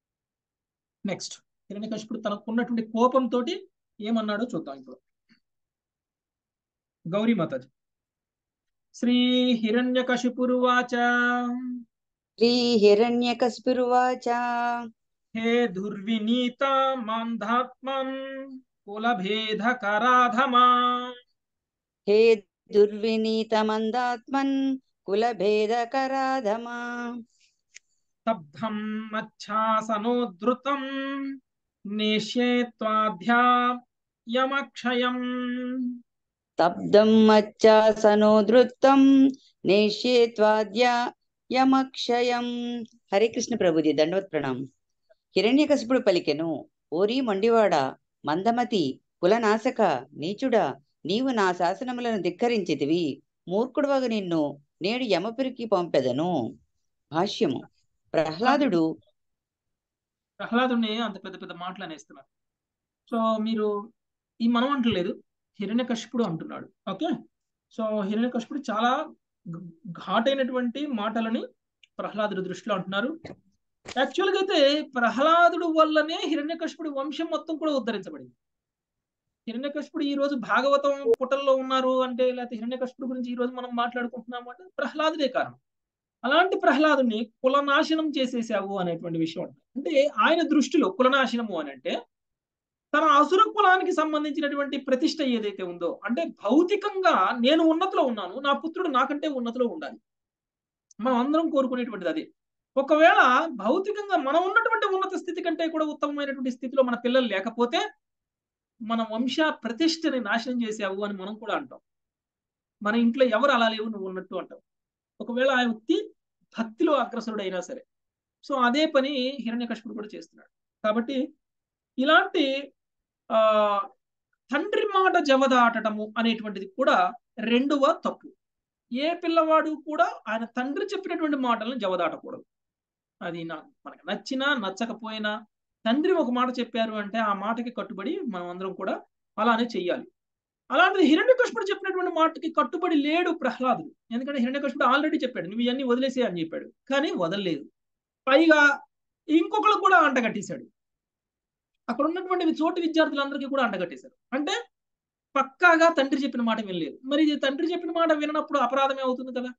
నెక్స్ట్ హిరణ్యకశిపుడు తనకున్నటువంటి కోపంతో ఏమన్నాడో చూద్దాం ఇప్పుడు గౌరీ మాతాజీ శ్రీ హిరణ్యకశిపురువాచ శ్రీ హిరణ్యకశిపురువాచ హే దుర్వినీత మాంధాత్మన్ కులభేదకరాధమా హే దుర్వినీత మందాత్మన్ కులభేదకరాధమా స్తబ్ధం మచ్ఛాసనోద్ధృతం నేష్యే త్వాధ్యాయమక్షయం స్తబ్దం మచ్చాసనోధృతం నేష్యే త్వాద్యాయమక్షయం హరే కృష్ణ ప్రభుజీ దండవత్ ప్రణాం హిరణ్యకశిపుడు పలికెను ఓరి మొండివాడ మందమతి కులనాశక నీచుడా నీవు నా శాసనములను ధిక్కరించితివి మూర్ఖుడవగ నిన్ను నేడు యమపురికి పంపెదను భాష్యము ప్రహ్లాదుడు ప్రహ్లాదుని అంత పెద్ద పెద్ద మాటలు అనేస్తున్నారు సో మీరు ఈ మనం అంటలేదు హిరణ్యకశిపుడు అంటున్నాడు ఓకే సో హిరణ్యకశిపుడు చాలా ఘాటైనటువంటి మాటలని ప్రహ్లాదుడి దృష్టిలో అంటున్నారు యాక్చువల్గా అయితే ప్రహ్లాదుడు వల్లనే హిరణ్యకశిపుడి వంశం మొత్తం కూడా ఉద్ధరించబడింది హిరణ్యకశిపుడు ఈ రోజు భాగవతం పుటల్లో ఉన్నారు అంటే లేకపోతే హిరణ్యకశిపుడు గురించి ఈ రోజు మనం మాట్లాడుకుంటున్నాము అంటే ప్రహ్లాదుడే కారణం అలాంటి ప్రహ్లాదుని కులనాశనం చేసేసావు అనేటువంటి విషయం అంటే ఆయన దృష్టిలో కులనాశనము అని అంటే తన అసుర కులానికి సంబంధించినటువంటి ప్రతిష్ట ఏదైతే ఉందో అంటే భౌతికంగా నేను ఉన్నతిలో ఉన్నాను నా పుత్రుడు నాకంటే ఉన్నతిలో ఉండాలి మనం అందరం కోరుకునేటువంటిది అదే ఒకవేళ భౌతికంగా మనం ఉన్నటువంటి ఉన్నత స్థితి కంటే కూడా ఉత్తమమైనటువంటి స్థితిలో మన పిల్లలు లేకపోతే మన వంశ ప్రతిష్టని నాశనం చేసావు అని మనం కూడా అంటాం మన ఇంట్లో ఎవరు అలా లేవు నువ్వు ఉన్నట్టు అంటాం ఒకవేళ ఆ వ్యక్తి భక్తిలో అగ్రసరుడు అయినా సరే సో అదే పని హిరణ్యకశిపుడు కూడా చేస్తున్నాడు కాబట్టి ఇలాంటి ఆ తండ్రి మాట జవదాటము అనేటువంటిది కూడా రెండవ తప్పు ఏ పిల్లవాడు కూడా ఆయన తండ్రి చెప్పినటువంటి మాటలను జవదాటకూడదు అది నా మనకు నచ్చినా నచ్చకపోయినా తండ్రి ఒక మాట చెప్పారు అంటే ఆ మాటకి కట్టుబడి మనం అందరం కూడా అలానే చెయ్యాలి అలాంటిది హిరణ్యకశిపుడు చెప్పినటువంటి మాటకి కట్టుబడి లేడు ప్రహ్లాదుడు ఎందుకంటే హిరణ్యకశిపుడు ఆల్రెడీ చెప్పాడు నువ్వు ఇవన్నీ వదిలేసే అని చెప్పాడు కానీ వదలలేదు పైగా ఇంకొకరు కూడా అంటగట్టేశాడు అక్కడ ఉన్నటువంటి చోటు విద్యార్థులందరికీ కూడా అంటగట్టేశారు అంటే పక్కాగా తండ్రి చెప్పిన మాట వినలేదు మరి ఇది తండ్రి చెప్పిన మాట వినప్పుడు అపరాధమే అవుతుంది కదా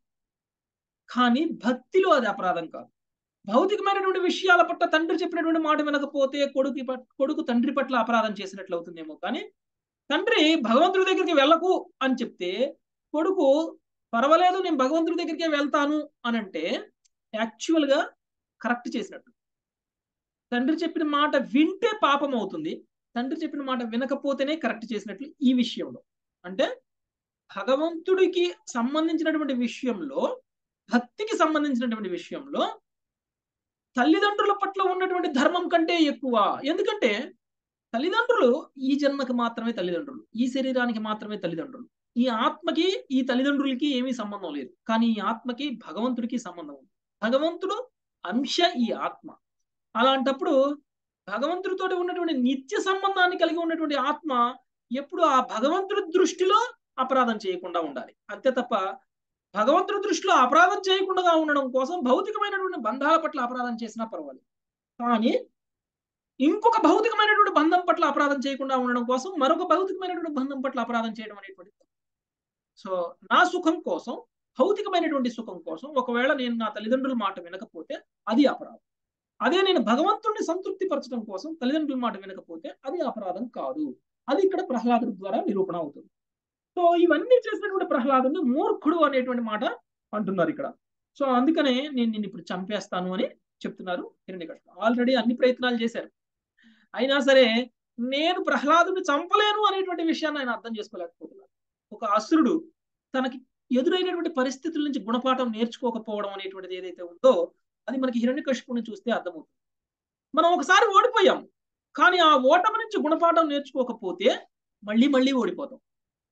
కానీ భక్తిలో అది అపరాధం కాదు భౌతికమైనటువంటి విషయాల పట్ల తండ్రి చెప్పినటువంటి మాట వినకపోతే కొడుకు కొడుకు తండ్రి పట్ల అపరాధం చేసినట్లు అవుతుందేమో కానీ తండ్రి భగవంతుడి దగ్గరికి వెళ్ళకు అని చెప్తే కొడుకు పర్వాలేదు నేను భగవంతుడి దగ్గరికే వెళ్తాను అని అంటే యాక్చువల్గా కరెక్ట్ చేసినట్టు తండ్రి చెప్పిన మాట వింటే పాపం అవుతుంది తండ్రి చెప్పిన మాట వినకపోతేనే కరెక్ట్ చేసినట్లు ఈ విషయంలో అంటే భగవంతుడికి సంబంధించినటువంటి విషయంలో భక్తికి సంబంధించినటువంటి విషయంలో తల్లిదండ్రుల పట్ల ఉన్నటువంటి ధర్మం కంటే ఎక్కువ ఎందుకంటే తల్లిదండ్రులు ఈ జన్మకి మాత్రమే తల్లిదండ్రులు ఈ శరీరానికి మాత్రమే తల్లిదండ్రులు ఈ ఆత్మకి ఈ తల్లిదండ్రులకి ఏమీ సంబంధం లేదు కానీ ఈ ఆత్మకి భగవంతుడికి సంబంధం ఉంది భగవంతుడు అంశ ఈ ఆత్మ అలాంటప్పుడు భగవంతుడితో ఉన్నటువంటి నిత్య సంబంధాన్ని కలిగి ఉన్నటువంటి ఆత్మ ఎప్పుడు ఆ భగవంతుడి దృష్టిలో అపరాధం చేయకుండా ఉండాలి అంతే తప్ప భగవంతుడి దృష్టిలో అపరాధం చేయకుండా ఉండడం కోసం భౌతికమైనటువంటి బంధాల పట్ల అపరాధం చేసినా పర్వాలేదు కానీ ఇంకొక భౌతికమైనటువంటి బంధం పట్ల అపరాధం చేయకుండా ఉండడం కోసం మరొక భౌతికమైనటువంటి బంధం పట్ల అపరాధం చేయడం అనేటువంటిది సో నా సుఖం కోసం భౌతికమైనటువంటి సుఖం కోసం ఒకవేళ నేను నా తల్లిదండ్రుల మాట వినకపోతే అది అపరాధం అదే నేను భగవంతుడిని సంతృప్తి పరచడం కోసం తల్లిదండ్రుల మాట వినకపోతే అది అపరాధం కాదు అది ఇక్కడ ప్రహ్లాదుడి ద్వారా నిరూపణ అవుతుంది సో ఇవన్నీ చేసినటువంటి ప్రహ్లాదుని మూర్ఖుడు అనేటువంటి మాట అంటున్నారు ఇక్కడ సో అందుకనే నేను నిన్ను ఇప్పుడు చంపేస్తాను అని చెప్తున్నారు హిరణ్యకృష్ణ ఆల్రెడీ అన్ని ప్రయత్నాలు చేశారు అయినా సరే నేను ప్రహ్లాదుని చంపలేను అనేటువంటి విషయాన్ని ఆయన అర్థం చేసుకోలేకపోతున్నారు ఒక అసురుడు తనకి ఎదురైనటువంటి పరిస్థితుల నుంచి గుణపాఠం నేర్చుకోకపోవడం అనేటువంటిది ఏదైతే ఉందో అది మనకి హిరణ్యకశిపుని చూస్తే అర్థమవుతుంది మనం ఒకసారి ఓడిపోయాం కానీ ఆ ఓటమి నుంచి గుణపాఠం నేర్చుకోకపోతే మళ్ళీ మళ్ళీ ఓడిపోతాం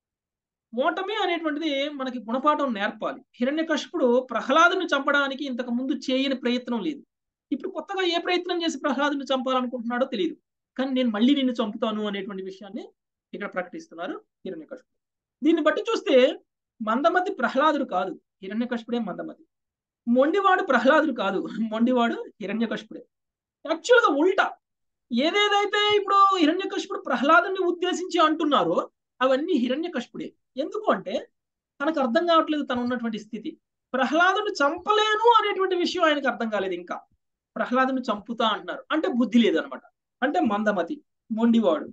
ఓటమి అనేటువంటిది మనకి గుణపాఠం నేర్పాలి హిరణ్యకశిపుడు ప్రహ్లాదుని చంపడానికి ఇంతకు ముందు చేయని ప్రయత్నం లేదు ఇప్పుడు కొత్తగా ఏ ప్రయత్నం చేసి ప్రహ్లాదుని చంపాలనుకుంటున్నాడో తెలియదు కానీ నేను మళ్ళీ నిన్ను చంపుతాను అనేటువంటి విషయాన్ని ఇక్కడ ప్రకటిస్తున్నారు హిరణ్యకశిపుడు దీన్ని బట్టి చూస్తే మందమతి ప్రహ్లాదుడు కాదు హిరణ్యకశిపుడే మందమతి మొండివాడు ప్రహ్లాదుడు కాదు మొండివాడు హిరణ్యకశిపుడే యాక్చువల్గా ఉల్టా ఏదేదైతే ఇప్పుడు హిరణ్యకశిపుడు ప్రహ్లాదుని ఉద్దేశించి అంటున్నారో అవన్నీ హిరణ్యకశిపుడే ఎందుకు అంటే తనకు అర్థం కావట్లేదు తను ఉన్నటువంటి స్థితి ప్రహ్లాదుని చంపలేను అనేటువంటి విషయం ఆయనకు అర్థం కాలేదు ఇంకా ప్రహ్లాదుని చంపుతా అంటున్నారు అంటే బుద్ధి లేదనమాట అంటే మందమతి మొండివాడు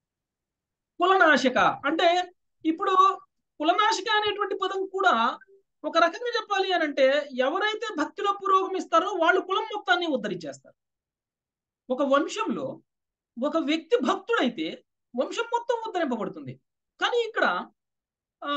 కులనాశక అంటే ఇప్పుడు కులనాశక అనేటువంటి పదం కూడా ఒక రకంగా చెప్పాలి అని అంటే ఎవరైతే భక్తిలో పురోగమిస్తారో వాళ్ళు కులం మొత్తాన్ని ఉద్ధరించేస్తారు ఒక వంశంలో ఒక వ్యక్తి భక్తుడైతే వంశం మొత్తం ఉద్ధరింపబడుతుంది కానీ ఇక్కడ ఆ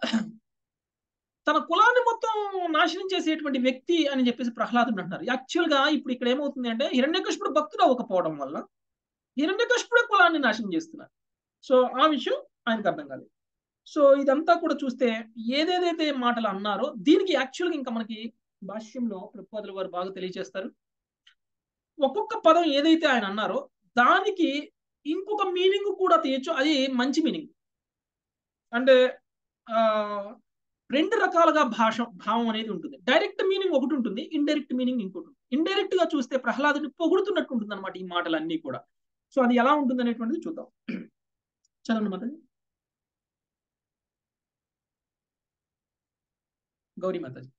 తన కులాన్ని మొత్తం నాశనం చేసేటువంటి వ్యక్తి అని చెప్పేసి ప్రహ్లాదుడు అంటున్నారు యాక్చువల్ గా ఇప్పుడు ఇక్కడ ఏమవుతుంది అంటే హిరణ్యకశిపుడు భక్తుడు అవ్వకపోవడం వల్ల హిరణ్యకశిపుడే కులాన్ని నాశనం చేస్తున్నారు సో ఆ విషయం ఆయనకు అర్థం కాలేదు సో ఇదంతా కూడా చూస్తే ఏదేదైతే మాటలు అన్నారో దీనికి యాక్చువల్గా ఇంకా మనకి భాష్యంలో ప్రభుపాదుల వారు బాగా తెలియజేస్తారు ఒక్కొక్క పదం ఏదైతే ఆయన అన్నారో దానికి ఇంకొక మీనింగ్ కూడా తీయచ్చు అది మంచి మీనింగ్ అంటే ఆ రెండు రకాలుగా భాష భావం అనేది ఉంటుంది డైరెక్ట్ మీనింగ్ ఒకటి ఉంటుంది ఇండైరెక్ట్ మీనింగ్ ఇంకోటి ఉంటుంది ఇండైరెక్ట్ గా చూస్తే ప్రహ్లాదుని పొగుడుతున్నట్టు ఉంటుంది అనమాట ఈ మాటలన్నీ కూడా సో అది ఎలా ఉంటుంది అనేటువంటిది చూద్దాం చదవండి మాతాజీ గౌరీ మాతాజీ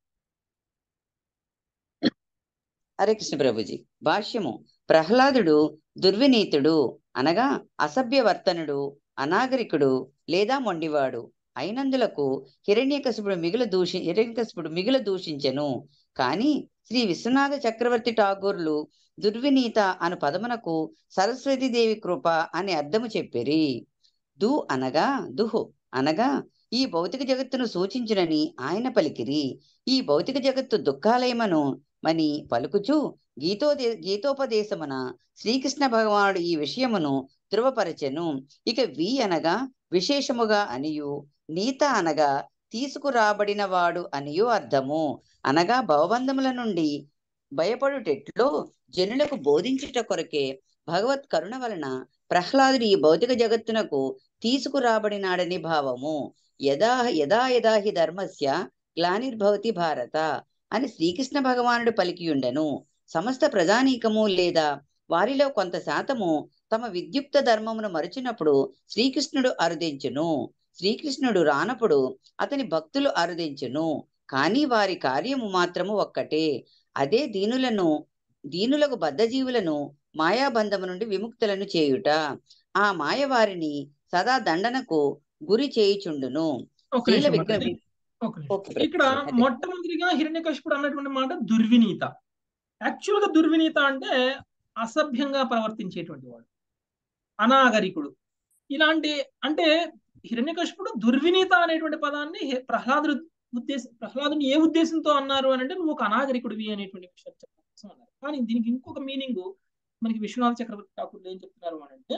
హరే కృష్ణ ప్రభుజీ భాష్యము ప్రహ్లాదుడు దుర్వినీతుడు అనగా అసభ్యవర్తనుడు అనాగరికుడు లేదా మొండివాడు అయినందులకు హిరణ్యకశిపుడు మిగుల దూషి హిరణ్యకశిపుడు మిగుల దూషించెను కాని శ్రీ విశ్వనాథ చక్రవర్తి ఠాగూర్లు దుర్వినీత అను పదమునకు సరస్వతీదేవి కృప అని అర్థము చెప్పిరి దు అనగా దుహు అనగా ఈ భౌతిక జగత్తును సూచించునని ఆయన పలికిరి ఈ భౌతిక జగత్తు దుఃఖాలయమను మని పలుకుచు గీతోదే గీతోపదేశమున శ్రీకృష్ణ భగవానుడు ఈ విషయమును ధృవపరచెను ఇక వి అనగా విశేషముగా అనియు నీత అనగా తీసుకురాబడిన వాడు అనియు అర్థము అనగా భవబంధముల నుండి భయపడుటెట్లో జనులకు బోధించుట కొరకే భగవత్ కరుణ వలన ప్రహ్లాదుడు ఈ భౌతిక జగత్తునకు తీసుకురాబడినాడని భావము యదా యదా యదా హి ధర్మస్య గ్లానిర్భవతి భారత అని శ్రీకృష్ణ భగవానుడు పలికియుండెను సమస్త ప్రజానీకము లేదా వారిలో కొంత శాతము తమ విద్యుక్త ధర్మమును మరచినప్పుడు శ్రీకృష్ణుడు అరుదించును శ్రీకృష్ణుడు రానప్పుడు అతని భక్తులు అరుదించును కానీ వారి కార్యము మాత్రము ఒక్కటే అదే దీనులను దీనులకు బద్ధజీవులను మాయాబంధము నుండి విముక్తులను చేయుట ఆ మాయ వారిని సదా దండనకు గురి చేయుచుండును ఒక శీల నిమిషం విగ్రహ మాతాజీ. ఒక నిమిషం. ఓకే ప్రభు. ఇక్కడ అదే. మొట్టమొదటిగా హిరణ్యకశిపుడు అన్నటువంటి మాట దుర్వినీత యాక్చువల్ గా దుర్వినీత అంటే అసభ్యంగా ప్రవర్తించేటువంటి వాడు అనాగరికుడు ఇలాంటి అంటే హిరణ్యకశిపుడు దుర్వినీత అనేటువంటి పదాన్ని హే- ప్రహ్లాదుడు ఉద్దేశం ప్రహ్లాదుని ఏ ఉద్దేశంతో అన్నారు అని అంటే నువ్వు ఒక అనాగరికుడివి అనేటువంటి విషయం చెప్పడం కోసం అన్నారు కానీ దీనికి ఇంకొక మీనింగ్ మనకి విశ్వనాథ చక్రవర్తి ఠాకూర్లు ఏం చెప్తున్నారు అని అంటే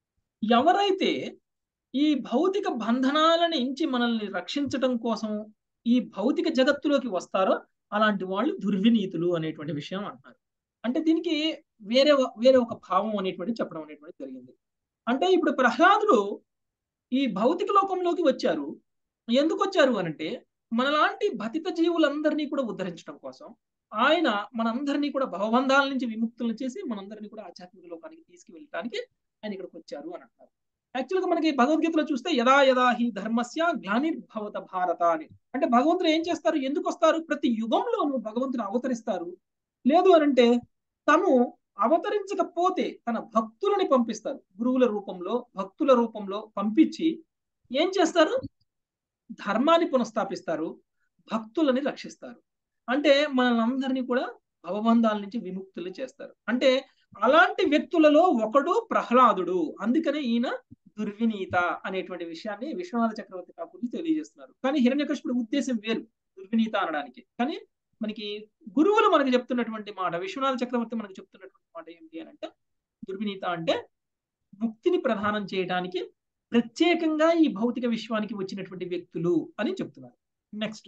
ఎవరైతే ఈ భౌతిక బంధనాలను ఎంచి మనల్ని రక్షించటం కోసం ఈ భౌతిక జగత్తులోకి వస్తారో అలాంటి వాళ్ళు దుర్వినీతులు అనేటువంటి విషయం అంటున్నారు అంటే దీనికి వేరే ఒక- వేరే ఒక భావం అనేటువంటి చెప్పడం అనేటువంటి జరిగింది అంటే ఇప్పుడు ప్రహ్లాదుడు ఈ భౌతిక లోకంలోకి వచ్చారు ఎందుకు వచ్చారు అనంటే మనలాంటి బతిత జీవులందరినీ కూడా ఉద్ధరించడం కోసం ఆయన మనందరినీ కూడా భవబంధాల నుంచి విముక్తులను చేసి మనందరినీ కూడా ఆధ్యాత్మిక లోకానికి తీసుకువెళ్ళటానికి ఆయన ఇక్కడికి వచ్చారు అని అంటారు యాక్చువల్ గా మనకి భగవద్గీతలో చూస్తే యదా యదా హి ధర్మస్య గ్లానిర్భవత భారత అని అంటే భగవంతుడు ఏం చేస్తారు ఎందుకు వస్తారు ప్రతి యుగంలోనూ భగవంతుడు అవతరిస్తారు లేదు అని అంటే తను అవతరించకపోతే తన భక్తులని పంపిస్తారు గురువుల రూపంలో భక్తుల రూపంలో పంపించి ఏం చేస్తారు ధర్మాన్ని పునఃస్థాపిస్తారు భక్తులని రక్షిస్తారు అంటే మనల్ని కూడా భవబంధాల నుంచి విముక్తులు చేస్తారు అంటే అలాంటి వ్యక్తులలో ఒకడు ప్రహ్లాదుడు అందుకనే ఈయన దుర్వినీత అనేటువంటి విషయాన్ని విశ్వనాథ చక్రవర్తి ఠాకూర్ తెలియజేస్తున్నారు కానీ హిరణ్యకశిపుడి ఉద్దేశం వేరు దుర్వినీత అనడానికి కానీ మనకి గురువులు మనకి చెప్తున్నటువంటి మాట విశ్వనాథ చక్రవర్తి మనకి చెప్తున్నటువంటి మాట ఏంటి అని అంటే దుర్వినీత అంటే ముక్తిని ప్రదానం చేయడానికి ప్రత్యేకంగా ఈ భౌతిక విశ్వానికి వచ్చినటువంటి వ్యక్తులు అని చెప్తున్నారు నెక్స్ట్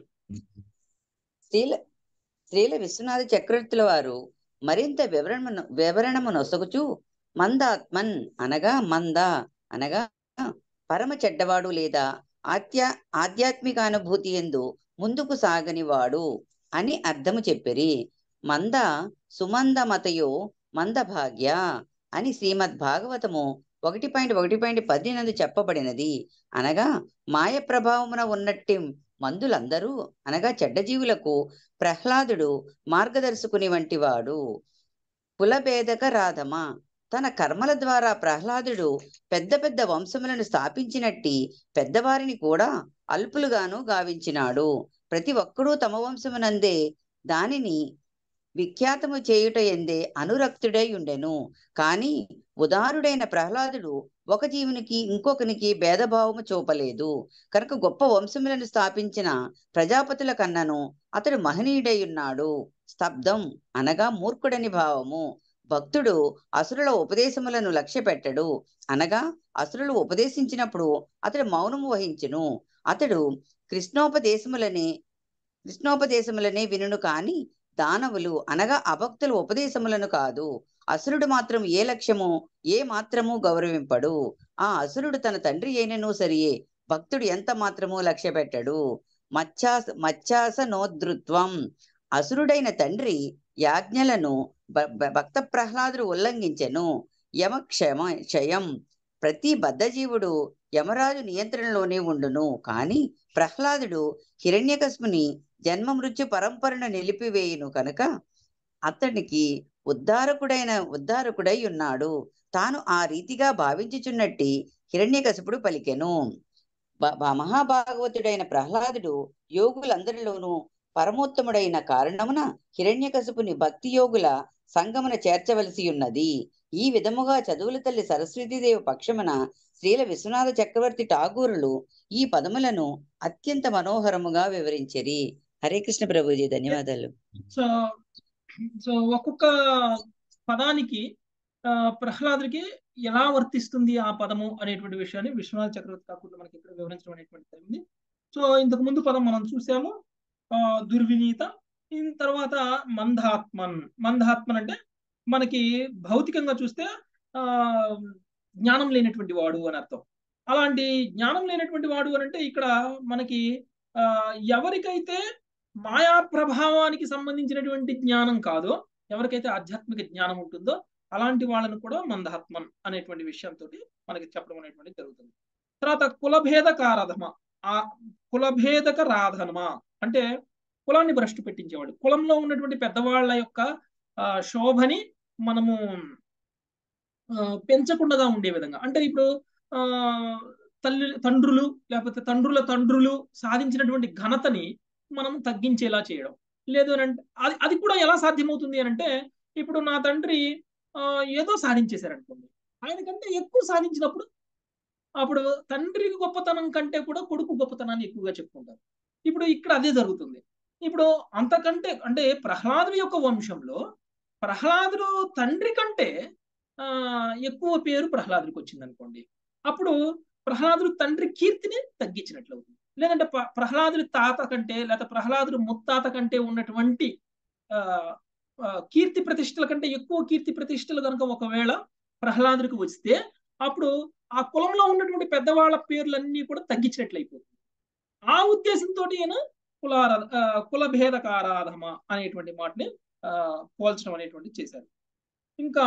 స్త్రీల స్త్రీల విశ్వనాథ చక్రవర్తుల వారు మరింత వివరణము వివరణము నొసగుచు మందాత్మన్ అనగా మంద అనగా పరమ చెడ్డవాడు లేదా ఆధ్యా ఆధ్యాత్మిక అనుభూతి ఎందు ముందుకు సాగని వాడు అని అర్థము చెప్పిరి మంద సుమంద మతయో మంద భాగ్య అని శ్రీమద్ భాగవతము ఒకటి పాయింట్ ఒకటి పాయింట్ పద్దెనిమిది చెప్పబడినది అనగా మాయ ప్రభావమున ఉన్నట్టి మందులందరూ అనగా చెడ్డజీవులకు ప్రహ్లాదుడు మార్గదర్శకుని వంటివాడు కులభేదక రాధమ తన కర్మల ద్వారా ప్రహ్లాదుడు పెద్ద పెద్ద వంశములను స్థాపించినట్టి పెద్దవారిని కూడా అల్పులుగాను గావించినాడు ప్రతి ఒక్కరూ తమ వంశమునందే దానిని విఖ్యాతము చేయుట ఎందే అనురక్తుడై ఉండెను కాని ఉదారుడైన ప్రహ్లాదుడు ఒక జీవునికి ఇంకొకనికి భేదభావము చూపలేదు కనుక గొప్ప వంశములను స్థాపించిన ప్రజాపతుల కన్నను అతడు మహనీయుడై ఉన్నాడు స్తబ్దం అనగా మూర్ఖుడని భావము భక్తుడు అసురుల ఉపదేశములను లక్ష్య పెట్టడు అనగా అసురులు ఉపదేశించినప్పుడు అతడు మౌనము వహించును అతడు కృష్ణోపదేశములనే కృష్ణోపదేశములనే వినును కాని దానవులు అనగా అభక్తుల ఉపదేశములను కాదు అసురుడు మాత్రం ఏ లక్ష్యము ఏ మాత్రము గౌరవింపడు ఆ అసురుడు తన తండ్రి అయినను సరియే భక్తుడు ఎంత మాత్రము లక్ష్య పెట్టడు మచ్చాస మచ్చాస నోదృత్వం అసురుడైన తండ్రి యాజ్ఞలను భ- భ- భక్త ప్రహ్లాదుడు ఉల్లంఘించెను యమక్షమ క్షయం ప్రతి బద్ధజీవుడు యమరాజు నియంత్రణలోనే ఉండును కాని ప్రహ్లాదుడు హిరణ్యకస్ముని జన్మ మృత్యు పరంపరను నిలిపివేయును కనుక అతనికి ఉద్ధారకుడైన ఉద్ధారకుడై ఉన్నాడు తాను ఆ రీతిగా భావించుచున్నట్టి హిరణ్యకశిపుడు పలికెను బ- బ- మహాభాగవతుడైన ప్రహ్లాదుడు యోగులందరిలోనూ పరమోత్తముడైన కారణమున హిరణ్యకశిపుని భక్తి యోగుల సంగమున చేర్చవలసి ఉన్నది ఈ విధముగా చదువుల తల్లి సరస్వతీదేవి పక్షమున శ్రీల విశ్వనాథ చక్రవర్తి ఠాగూరులు ఈ పదములను అత్యంత మనోహరముగా వివరించిరి హరే కృష్ణ ప్రభుజీ ధన్యవాదాలు సో సో ఒక్కొక్క పదానికి ఆ, ప్రహ్లాదుడికి ఎలా వర్తిస్తుంది ఆ పదము అనేటువంటి విషయాన్ని విశ్వనాథ చక్రవర్తి కాకుండా మనకి ఇక్కడ వివరించడం అనేటువంటి జరిగింది సో ఇంతకు ముందు పదం మనం చూసాము ఆ, దుర్వినీత దీని తర్వాత మందాత్మన్ మందాత్మన్ అంటే మనకి భౌతికంగా చూస్తే ఆ జ్ఞానం లేనటువంటి వాడు అని అర్థం అలాంటి జ్ఞానం లేనటువంటి వాడు అని అంటే ఇక్కడ మనకి ఆ ఎవరికైతే మాయా ప్రభావానికి సంబంధించినటువంటి జ్ఞానం కాదో ఎవరికైతే ఆధ్యాత్మిక జ్ఞానం ఉంటుందో అలాంటి వాళ్ళను కూడా మందహాత్మన్ అనేటువంటి విషయంతో మనకి చెప్పడం అనేటువంటి జరుగుతుంది తర్వాత కులభేదక ఆరాధమ ఆ కులభేదక రాధనమ అంటే కులాన్ని భ్రష్టు పెట్టించేవాడు కులంలో ఉన్నటువంటి పెద్దవాళ్ళ యొక్క ఆ, శోభని మనము ఆ, పెంచకుండా ఉండే విధంగా అంటే ఇప్పుడు ఆ తల్లి తండ్రులు లేకపోతే తండ్రుల తండ్రులు సాధించినటువంటి ఘనతని మనం తగ్గించేలా చేయడం లేదు అని అంటే అది అది కూడా ఎలా సాధ్యమవుతుంది అని అంటే ఇప్పుడు నా తండ్రి ఆ, ఏదో సాధించేశారు అనుకోండి ఆయనకంటే ఎక్కువ సాధించినప్పుడు అప్పుడు తండ్రి గొప్పతనం కంటే కూడా కొడుకు గొప్పతనాన్ని ఎక్కువగా చెప్పుకుంటారు ఇప్పుడు ఇక్కడ అదే జరుగుతుంది ఇప్పుడు అంతకంటే అంటే ప్రహ్లాదుడి యొక్క వంశంలో ప్రహ్లాదుడు తండ్రి కంటే ఆ ఎక్కువ పేరు ప్రహ్లాదుడికి వచ్చింది అనుకోండి అప్పుడు ప్రహ్లాదుడు తండ్రి కీర్తిని తగ్గించినట్లు అవుతుంది లేదంటే ప్ర- ప్రహ్లాదుడి తాత కంటే లేదా ప్రహ్లాదుడు ముత్తాత కంటే ఉన్నటువంటి ఆ ఆ, కీర్తి ప్రతిష్టల కంటే ఎక్కువ కీర్తి ప్రతిష్టలు కనుక ఒకవేళ ప్రహ్లాదుడికి వస్తే అప్పుడు ఆ కులంలో ఉన్నటువంటి పెద్దవాళ్ళ పేర్లన్నీ కూడా తగ్గించినట్లు అయిపోతుంది ఆ ఉద్దేశంతో ఈయన కులార ఆ, కులభేదకారాధమ అనేటువంటి మాటని ఆ, పోల్చడం అనేటువంటి చేశారు ఇంకా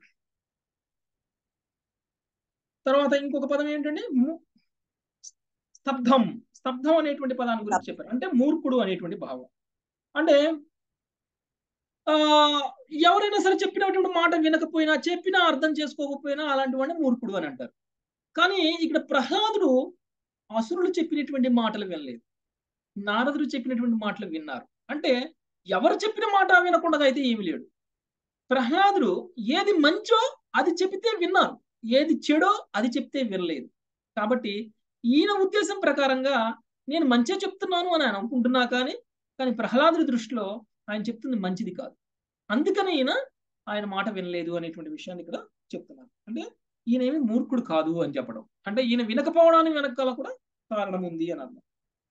తర్వాత ఇంకొక పదం ఏంటంటే ము- స్తబ్ధం స్తబ్ధం అనేటువంటి పదాన్ని గురించి చెప్పారు అంటే మూర్ఖుడు అనేటువంటి భావం అంటే ఆ ఎవరైనా సరే చెప్పినటువంటి మాట వినకపోయినా చెప్పినా అర్థం చేసుకోకపోయినా అలాంటి వాడిని మూర్ఖుడు అని అంటారు కానీ ఇక్కడ ప్రహ్లాదుడు అసురులు చెప్పినటువంటి మాటలు వినలేదు నారదుడు చెప్పినటువంటి మాటలు విన్నారు అంటే ఎవరు చెప్పిన మాట వినకుండా అయితే ఏమి లేడు ప్రహ్లాదుడు ఏది మంచో అది చెబితే విన్నారు ఏది చెడో అది చెప్తే వినలేదు కాబట్టి ఈయన ఉద్దేశం ప్రకారంగా నేను మంచిగా చెప్తున్నాను అని ఆయన అనుకుంటున్నా కానీ కానీ ప్రహ్లాదుడి దృష్టిలో ఆయన చెప్తుంది మంచిది కాదు అందుకని ఈయన ఆయన మాట వినలేదు అనేటువంటి విషయాన్ని ఇక్కడ చెప్తున్నారు అంటే ఈయన ఏమి మూర్ఖుడు కాదు అని చెప్పడం అంటే ఈయన వినకపోవడానికి వెనకాల కూడా కారణం ఉంది అని అర్థం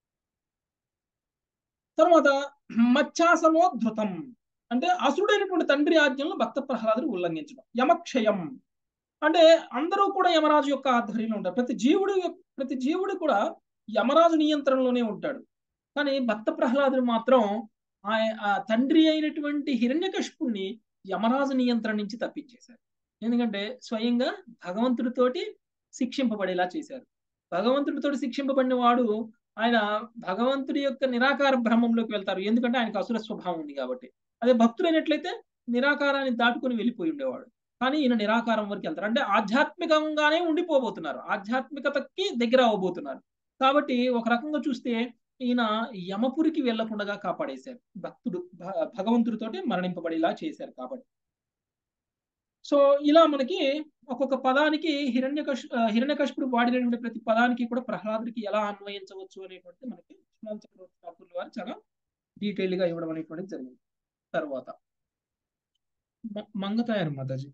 తర్వాత మచ్చాసనోద్ధృతం అంటే అసుడైనటువంటి తండ్రి ఆజ్ఞలను భక్త ప్రహ్లాదుడు ఉల్లంఘించడం యమక్షయం అంటే అందరూ కూడా యమరాజు యొక్క ఆధ్వర్యంలో ఉంటారు ప్రతి జీవుడు యొక్క- ప్రతి జీవుడు కూడా యమరాజు నియంత్రణలోనే ఉంటాడు కానీ భక్త ప్రహ్లాదుడు మాత్రం ఆయ- ఆ తండ్రి అయినటువంటి హిరణ్యకశిపుణ్ణి యమరాజు నియంత్రణ నుంచి తప్పించేశారు ఎందుకంటే స్వయంగా భగవంతుడితోటి శిక్షింపబడేలా చేశారు భగవంతుడితోటి శిక్షింపబడిన వాడు ఆయన భగవంతుడి యొక్క నిరాకార బ్రహ్మంలోకి వెళ్తారు ఎందుకంటే ఆయనకు అసుర స్వభావం ఉంది కాబట్టి అదే భక్తుడైనట్లయితే నిరాకారాన్ని దాటుకొని వెళ్ళిపోయి ఉండేవాడు కానీ ఈయన నిరాకారం వరకు వెళ్తారు అంటే ఆధ్యాత్మికంగానే ఉండిపోబోతున్నారు ఆధ్యాత్మికతకి దగ్గర అవబోతున్నారు కాబట్టి ఒక రకంగా చూస్తే ఈయన యమపురికి వెళ్లకుండా కాపాడేశారు భక్తుడు భ- భగవంతుడితోటి మరణింపబడేలా చేశారు కాబట్టి సో ఇలా మనకి ఒక్కొక్క పదానికి హిరణ్యకశ హిరణ్యకశిపుడు వాడినటువంటి ప్రతి పదానికి కూడా ప్రహ్లాదుడికి ఎలా అన్వయించవచ్చు అనేటువంటి మనకి సుమన్ చక్రవర్తి ఠాకూర్ల వారు చాలా డీటెయిల్ గా ఇవ్వడం అనేటువంటిది జరిగింది తర్వాత మ- మంగతాయారు మాతాజీ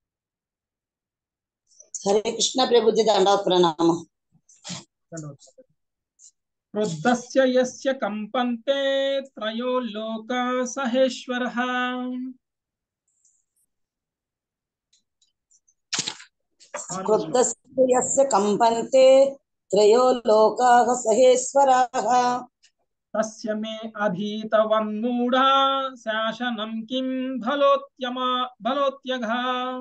హరే కృష్ణ ప్రభుజీ దండవత్ ప్రణామం క్రుద్ధస్య యస్య కంపంతే త్రయో లోకా సహేశ్వరః క్రుద్ధస్య యస్య కంపంతే త్రయో లోకాః సహేశ్వరాः తస్య మే అభీతవన్మూఢా శాసనం కిం ఫలోత్యమా ఫలోత్యఘా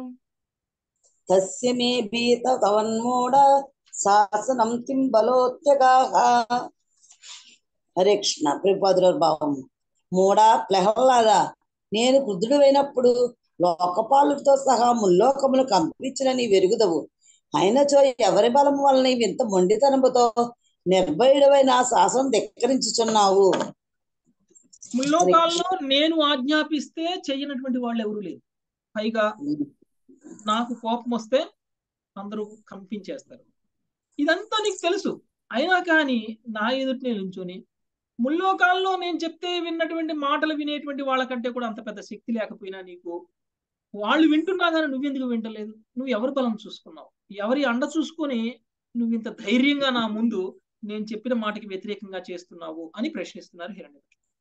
తస్య మే భీత తవన్మూఢ శాసనం కిం బలోత్యగాః హరే కృష్ణ ప్రభుపాదుల భావం మూడ ప్రహ్లాద నేను క్రుద్ధుడైనప్పుడు లోకపాలుడితో సహా ముల్లోకములు కంపించిన వెరుగుదవు అయినచో ఎవరి బలం వలన ఇంత మొండితనముతో నిర్భయుడమైన ఆ శాసనం ధిక్కరించుచున్నావు ముల్లోకాల్లో నేను ఆజ్ఞాపిస్తే చెయ్యనటువంటి వాళ్ళు ఎవరు లేరు పైగా నాకు కోపం వస్తే అందరూ కంపించేస్తారు ఇదంతా నీకు తెలుసు అయినా కానీ నా ఎదుటినే నుంచొని ముల్లోకాల్లో నేను చెప్తే విన్నటువంటి మాటలు వినేటువంటి వాళ్ళకంటే కూడా అంత పెద్ద శక్తి లేకపోయినా నీకు వాళ్ళు వింటున్నా కానీ నువ్వెందుకు వింటలేదు నువ్వు ఎవరి బలం చూసుకున్నావు ఎవరి అండ చూసుకొని నువ్వు ఇంత ధైర్యంగా నా ముందు నేను చెప్పిన మాటకి వ్యతిరేకంగా చేస్తున్నావు అని ప్రశ్నిస్తున్నారు హిరణ్య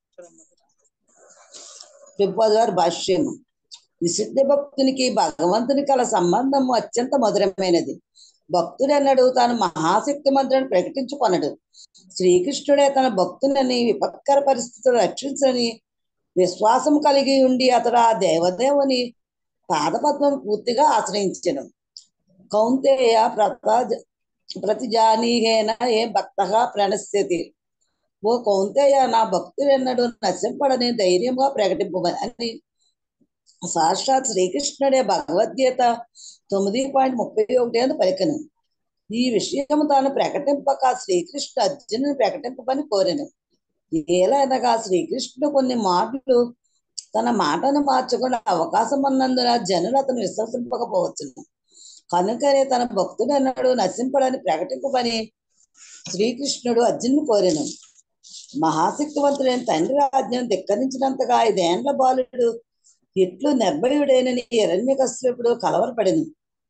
ప్రభుపాద గారి భాష్యం విశుద్ధ భక్తునికి భగవంతుని కల సంబంధము అత్యంత మధురమైనది భక్తుడన్నడు తాను మహాశక్తి మంత్రుని ప్రకటించుకొనడు శ్రీకృష్ణుడే తన భక్తులని విపత్కర పరిస్థితులు రక్షించని విశ్వాసం కలిగి ఉండి అతడు ఆ దేవదేవుని పాదపద్మం పూర్తిగా ఆశ్రయించను కౌంతేయ ప్రత ప్రతిజానీహేన ఏ భక్త ప్రణశ్యతి ఓ కౌంతేయ నా భక్తుడెన్నడు నశింపడని ధైర్యంగా ప్రకటింపమని అని సాక్షాత్ శ్రీకృష్ణుడే భగవద్గీత తొమ్మిది పాయింట్ ముప్పై ఒకటి అని పలికను ఈ విషయం తాను ప్రకటింపక శ్రీకృష్ణ అర్జునుని ప్రకటింపమని కోరెను ఏలైనగా శ్రీకృష్ణుడు కొన్ని మాటలు తన మాటను మార్చుకునే అవకాశం ఉన్నందున జనులు అతను విశ్వసింపకపోవచ్చును కనుకనే తన భక్తుడు అన్నాడు నశింపడని ప్రకటింపబని శ్రీకృష్ణుడు అర్జునుడు కోరెను మహాశక్తివంతుడైన తండ్రి రాజ్యం ధిక్కరించినంతగా ఐదేండ్ల బాలుడు ఎట్లు నిర్భయుడైనని హిరణ్యకశ్యపుడు కలవరపడెను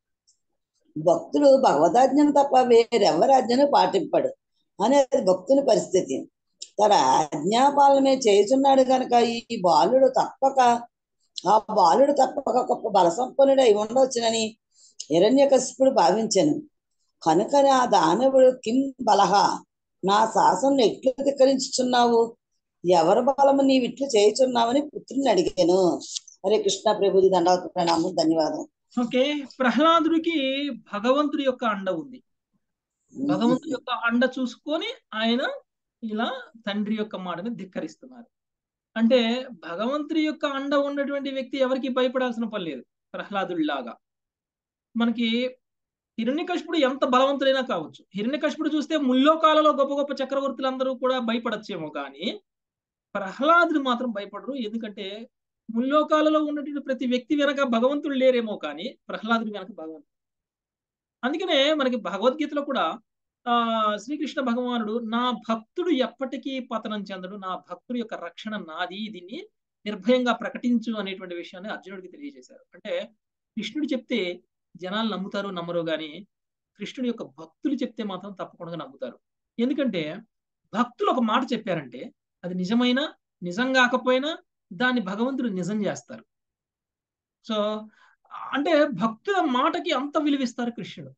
భక్తుడు భగవదాజ్ఞను తప్ప వేరెవరి ఆజ్ఞను పాటింపడు అనేది భక్తుని పరిస్థితి తన ఆజ్ఞాపాలనే చేయుచున్నాడు కనుక ఈ బాలుడు తప్పక ఆ బాలుడు తప్పక గొప్ప బలసంపన్నుడు అయి ఉండవచ్చునని హిరణ్యకశిపుడు భావించాను కనుకనే ఆ దానవుడు కిం బలహ నా శాసనం ఎట్లు ధిక్కరించుచున్నావు ఎవరి బలము నీవు ఇట్లు చేయుచున్నావని పుత్రుని అడిగాను హరే కృష్ణ ప్రభుజీ దండావత ప్రణామం ధన్యవాదం ఓకే ప్రహ్లాదుడికి భగవంతుడి యొక్క అండ ఉంది భగవంతుడి యొక్క అండ చూసుకొని ఆయన ఇలా తండ్రి యొక్క మాటని ధిక్కరిస్తున్నారు అంటే భగవంతుడి యొక్క అండ ఉన్నటువంటి వ్యక్తి ఎవరికి భయపడాల్సిన పని లేదు ప్రహ్లాదుడిలాగా మనకి హిరణ్యకశిపుడు ఎంత బలవంతుడైనా కావచ్చు హిరణ్యకశిపుడు చూస్తే ముల్లోకాలలో గొప్ప గొప్ప చక్రవర్తులందరూ కూడా భయపడచ్చేమో కానీ ప్రహ్లాదుడు మాత్రం భయపడరు ఎందుకంటే ముల్లోకాలలో ఉన్నటువంటి ప్రతి వ్యక్తి వెనక భగవంతుడు లేరేమో కానీ ప్రహ్లాదుడి వెనక భగవంతుడు అందుకనే మనకి భగవద్గీతలో కూడా ఆ శ్రీకృష్ణ భగవానుడు నా భక్తుడు ఎప్పటికీ పతనం చెందడు నా భక్తుడి యొక్క రక్షణ నాది దీన్ని నిర్భయంగా ప్రకటించు అనేటువంటి విషయాన్ని అర్జునుడికి తెలియజేశారు అంటే కృష్ణుడు చెప్తే జనాలు నమ్ముతారు నమ్మరు కానీ కృష్ణుడి యొక్క భక్తులు చెప్తే మాత్రం తప్పకుండా నమ్ముతారు ఎందుకంటే భక్తులు ఒక మాట చెప్పారంటే అది నిజమైన నిజం కాకపోయినా దాన్ని భగవంతుడు నిజం చేస్తారు సో అంటే భక్తుల మాటకి అంత విలువిస్తారు కృష్ణుడు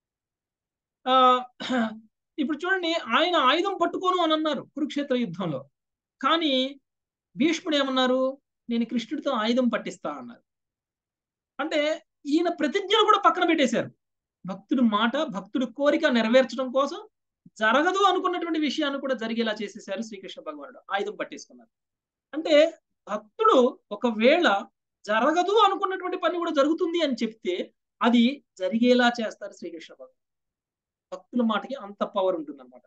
ఆ ఇప్పుడు చూడండి ఆయన ఆయుధం పట్టుకోను అని అన్నారు కురుక్షేత్ర యుద్ధంలో కానీ భీష్ముడు ఏమన్నారు నేను కృష్ణుడితో ఆయుధం పట్టిస్తా అన్నారు అంటే ఈయన ప్రతిజ్ఞలు కూడా పక్కన పెట్టేశారు భక్తుడి మాట భక్తుడి కోరిక నెరవేర్చడం కోసం జరగదు అనుకున్నటువంటి విషయాన్ని కూడా జరిగేలా చేసేసారు శ్రీకృష్ణ భగవానుడు ఆయుధం పట్టేసుకున్నారు అంటే భక్తుడు ఒకవేళ జరగదు అనుకున్నటువంటి పని కూడా జరుగుతుంది అని చెప్తే అది జరిగేలా చేస్తారు శ్రీకృష్ణ భగవాన్ భక్తుల మాటకి అంత పవర్ ఉంటుంది అనమాట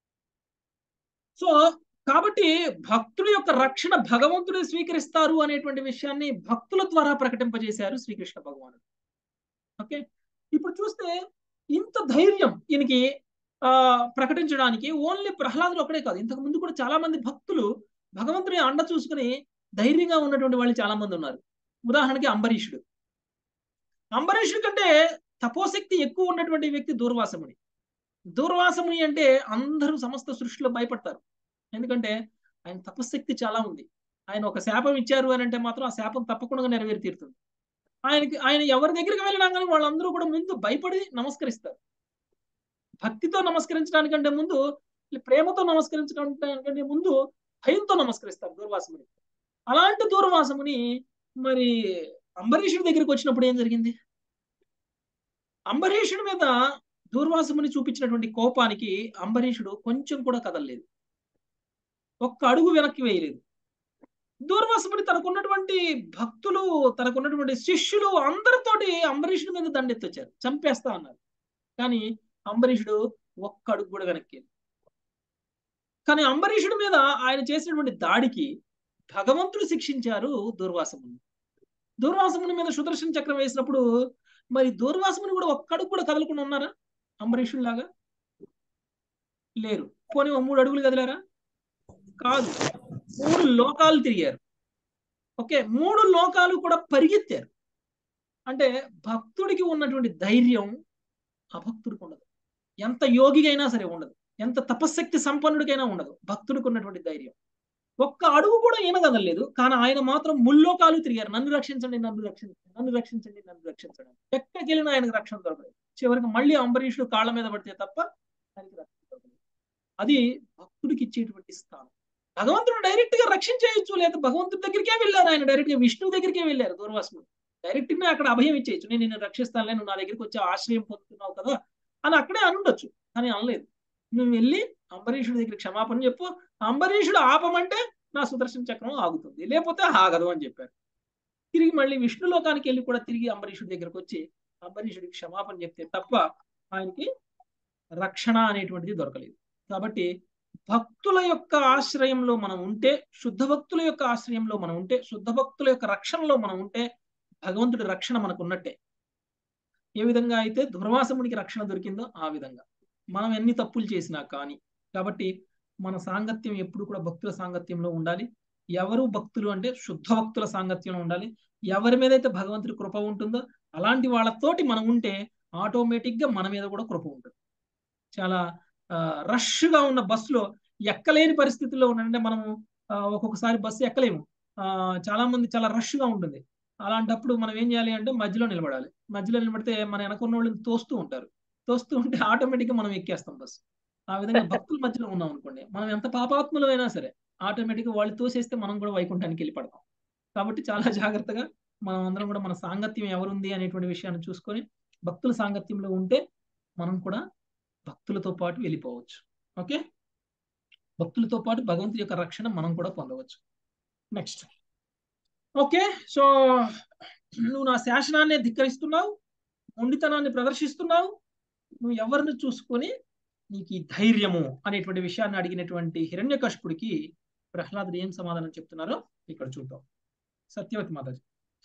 సో కాబట్టి భక్తుల యొక్క రక్షణ భగవంతుడే స్వీకరిస్తారు అనేటువంటి విషయాన్ని భక్తుల ద్వారా ప్రకటింపజేశారు శ్రీకృష్ణ భగవానుడు ఓకే ఇప్పుడు చూస్తే ఇంత ధైర్యం ఈయనకి ఆ ప్రకటించడానికి ఓన్లీ ప్రహ్లాదులు ఒకడే కాదు ఇంతకు ముందు కూడా చాలా మంది భక్తులు భగవంతుని అండ చూసుకుని ధైర్యంగా ఉన్నటువంటి వాళ్ళు చాలా మంది ఉన్నారు ఉదాహరణకి అంబరీషుడు అంబరీషుడి కంటే తపోశక్తి ఎక్కువ ఉన్నటువంటి వ్యక్తి దూర్వాసముని దూర్వాసముని అంటే అందరూ సమస్త సృష్టిలో భయపడతారు ఎందుకంటే ఆయన తపశక్తి చాలా ఉంది ఆయన ఒక శాపం ఇచ్చారు అని అంటే మాత్రం ఆ శాపం తప్పకుండా నెరవేరి తీరుతుంది ఆయనకి ఆయన ఎవరి దగ్గరికి వెళ్ళినా కానీ వాళ్ళందరూ కూడా ముందు భయపడి నమస్కరిస్తారు భక్తితో నమస్కరించడానికంటే ముందు ప్రేమతో నమస్కరించడానికంటే ముందు భయంతో నమస్కరిస్తారు దూర్వాసముని అలాంటి దూర్వాసముని మరి అంబరీషుడి దగ్గరికి వచ్చినప్పుడు ఏం జరిగింది అంబరీషుడి మీద దూర్వాసముని చూపించినటువంటి కోపానికి అంబరీషుడు కొంచెం కూడా కదలలేదు ఒక్క అడుగు వెనక్కి వేయలేదు దూర్వాసముని తనకున్నటువంటి భక్తులు తనకున్నటువంటి శిష్యులు అందరితోటి అంబరీషుడి మీద దండెత్తొచ్చారు చంపేస్తా అన్నారు కానీ అంబరీషుడు ఒక్క అడుగు కూడా వెనక్కి కానీ అంబరీషుడి మీద ఆయన చేసినటువంటి దాడికి భగవంతుడు శిక్షించారు దూర్వాసముని దూర్వాసముని మీద సుదర్శన చక్రం వేసినప్పుడు మరి దూర్వాసముని కూడా ఒక్కడుగు కూడా కదలకుండా ఉన్నారా అంబరీషుడు లాగా లేరు పోనీ మూడు అడుగులు కదిలారా కాదు మూడు లోకాలు తిరిగారు ఓకే మూడు లోకాలు కూడా పరిగెత్తారు అంటే భక్తుడికి ఉన్నటువంటి ధైర్యం అభక్తుడికి ఉండదు ఎంత యోగిగైనా సరే ఉండదు ఎంత తపశక్తి సంపన్నుడికైనా ఉండదు భక్తుడికి ఉన్నటువంటి ధైర్యం ఒక్క అడుగు కూడా ఈయన కదలలేదు కానీ ఆయన మాత్రం ముల్లోకాలు తిరిగారు నన్ను రక్షించండి నన్ను రక్షించండి నన్ను రక్షించండి నన్ను రక్షించండి ఎక్కడికి వెళ్ళినా ఆయనకు రక్షణ దొరకలేదు చివరికి మళ్ళీ అంబరీషుడు కాళ్ళ మీద పడితే తప్ప ఆయనకి రక్షణ దొరకలేదు అది భక్తుడికి ఇచ్చేటువంటి స్థానం భగవంతుడు డైరెక్ట్ గా రక్షించేయచ్చు లేదా భగవంతుడి దగ్గరికే వెళ్ళారు ఆయన డైరెక్ట్ గా విష్ణువు దగ్గరికే వెళ్ళారు దూర్వాసుడు డైరెక్ట్ గా అక్కడ అభయం ఇచ్చేయచ్చు నేను నిన్ను రక్షిస్తానులే నువ్వు నా దగ్గరికి వచ్చి ఆశ్రయం పొందుతున్నావు కదా అని అక్కడే అనుండొచ్చు కానీ అనలేదు నువ్వు వెళ్ళి అంబరీషుడి దగ్గర క్షమాపణ చెప్పు అంబరీషుడు ఆపమంటే నా సుదర్శన చక్రం ఆగుతుంది లేకపోతే ఆగదు అని చెప్పారు తిరిగి మళ్ళీ విష్ణు లోకానికి వెళ్ళి కూడా తిరిగి అంబరీషుడి దగ్గరకు వచ్చి అంబరీషుడికి క్షమాపణ చెప్తే తప్ప ఆయనకి రక్షణ అనేటువంటిది దొరకలేదు కాబట్టి భక్తుల యొక్క ఆశ్రయంలో మనం ఉంటే శుద్ధ భక్తుల యొక్క ఆశ్రయంలో మనం ఉంటే శుద్ధ భక్తుల యొక్క రక్షణలో మనం ఉంటే భగవంతుడి రక్షణ మనకు ఉన్నట్టే ఏ విధంగా అయితే దుర్వాసమునికి రక్షణ దొరికిందో ఆ విధంగా మనం ఎన్ని తప్పులు చేసినా కానీ కాబట్టి మన సాంగత్యం ఎప్పుడు కూడా భక్తుల సాంగత్యంలో ఉండాలి ఎవరు భక్తులు అంటే శుద్ధ భక్తుల సాంగత్యంలో ఉండాలి ఎవరి మీద అయితే భగవంతుడి కృప ఉంటుందో అలాంటి వాళ్ళతోటి మనం ఉంటే ఆటోమేటిక్ గా మన మీద కూడా కృప ఉంటుంది చాలా రష్ గా ఉన్న బస్సులో ఎక్కలేని పరిస్థితుల్లో ఉండంటే మనము ఆ, ఒక్కొక్కసారి బస్సు ఎక్కలేము ఆ, చాలా మంది చాలా రష్ గా ఉంటుంది అలాంటప్పుడు మనం ఏం చేయాలి అంటే మధ్యలో నిలబడాలి మధ్యలో నిలబడితే మన వెనకున్న వాళ్ళు తోస్తూ ఉంటారు తోస్తూ ఉంటే ఆటోమేటిక్ గా మనం ఎక్కేస్తాం బస్సు ఆ విధంగా భక్తుల మధ్యలో ఉన్నాం అనుకోండి మనం ఎంత పాపాత్ములమైనా సరే ఆటోమేటిక్ గా వాళ్ళు తోసేస్తే మనం కూడా వైకుంఠానికి వెళ్ళి పడతాం కాబట్టి చాలా జాగ్రత్తగా మనం అందరం కూడా మన సాంగత్యం ఎవరుంది అనేటువంటి విషయాన్ని చూసుకొని భక్తుల సాంగత్యంలో ఉంటే మనం కూడా భక్తులతో పాటు వెళ్ళిపోవచ్చు ఓకే భక్తులతో పాటు భగవంతుడి యొక్క రక్షణ మనం కూడా పొందవచ్చు నెక్స్ట్ ఓకే సో నువ్వు నా శాసనాన్ని ధిక్కరిస్తున్నావు మొండితనాన్ని ప్రదర్శిస్తున్నావు నువ్వు ఎవరిని చూసుకొని నీకు ఈ ధైర్యము అనేటువంటి విషయాన్ని అడిగినటువంటి హిరణ్యకశిపుడికి ప్రహ్లాదుడు ఏం సమాధానం చెప్తున్నారో ఇక్కడ చూద్దాం సత్యవతి మాతాజీ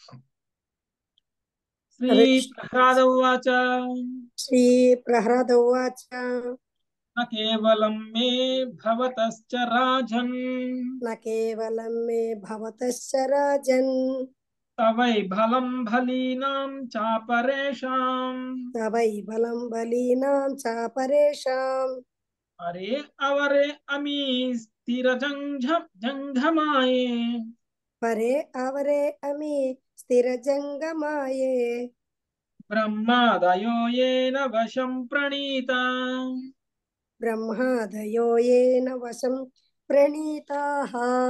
శ్రీ హరే ప్రహ్లాద ఉవాచ శ్రీ ప్రహ్లాద ఉవాచ న కేవలం మే భవతశ్చ రాజన్ న కేవలం మే భవతశ్చ రాజన్ తవై బలం బలీనాం చాపరేషాం తవై బలం బలీనాం చాపరేషాం అరే అవరే అమీ స్థిర జంఝ జంఘమాయే పరే అవరే అమి స్థిర జంగమాయే బ్రహ్మాదయో ఏన వశం ప్రణీత బ్రహ్మాదయో ఏన వశం ప్రణీతాః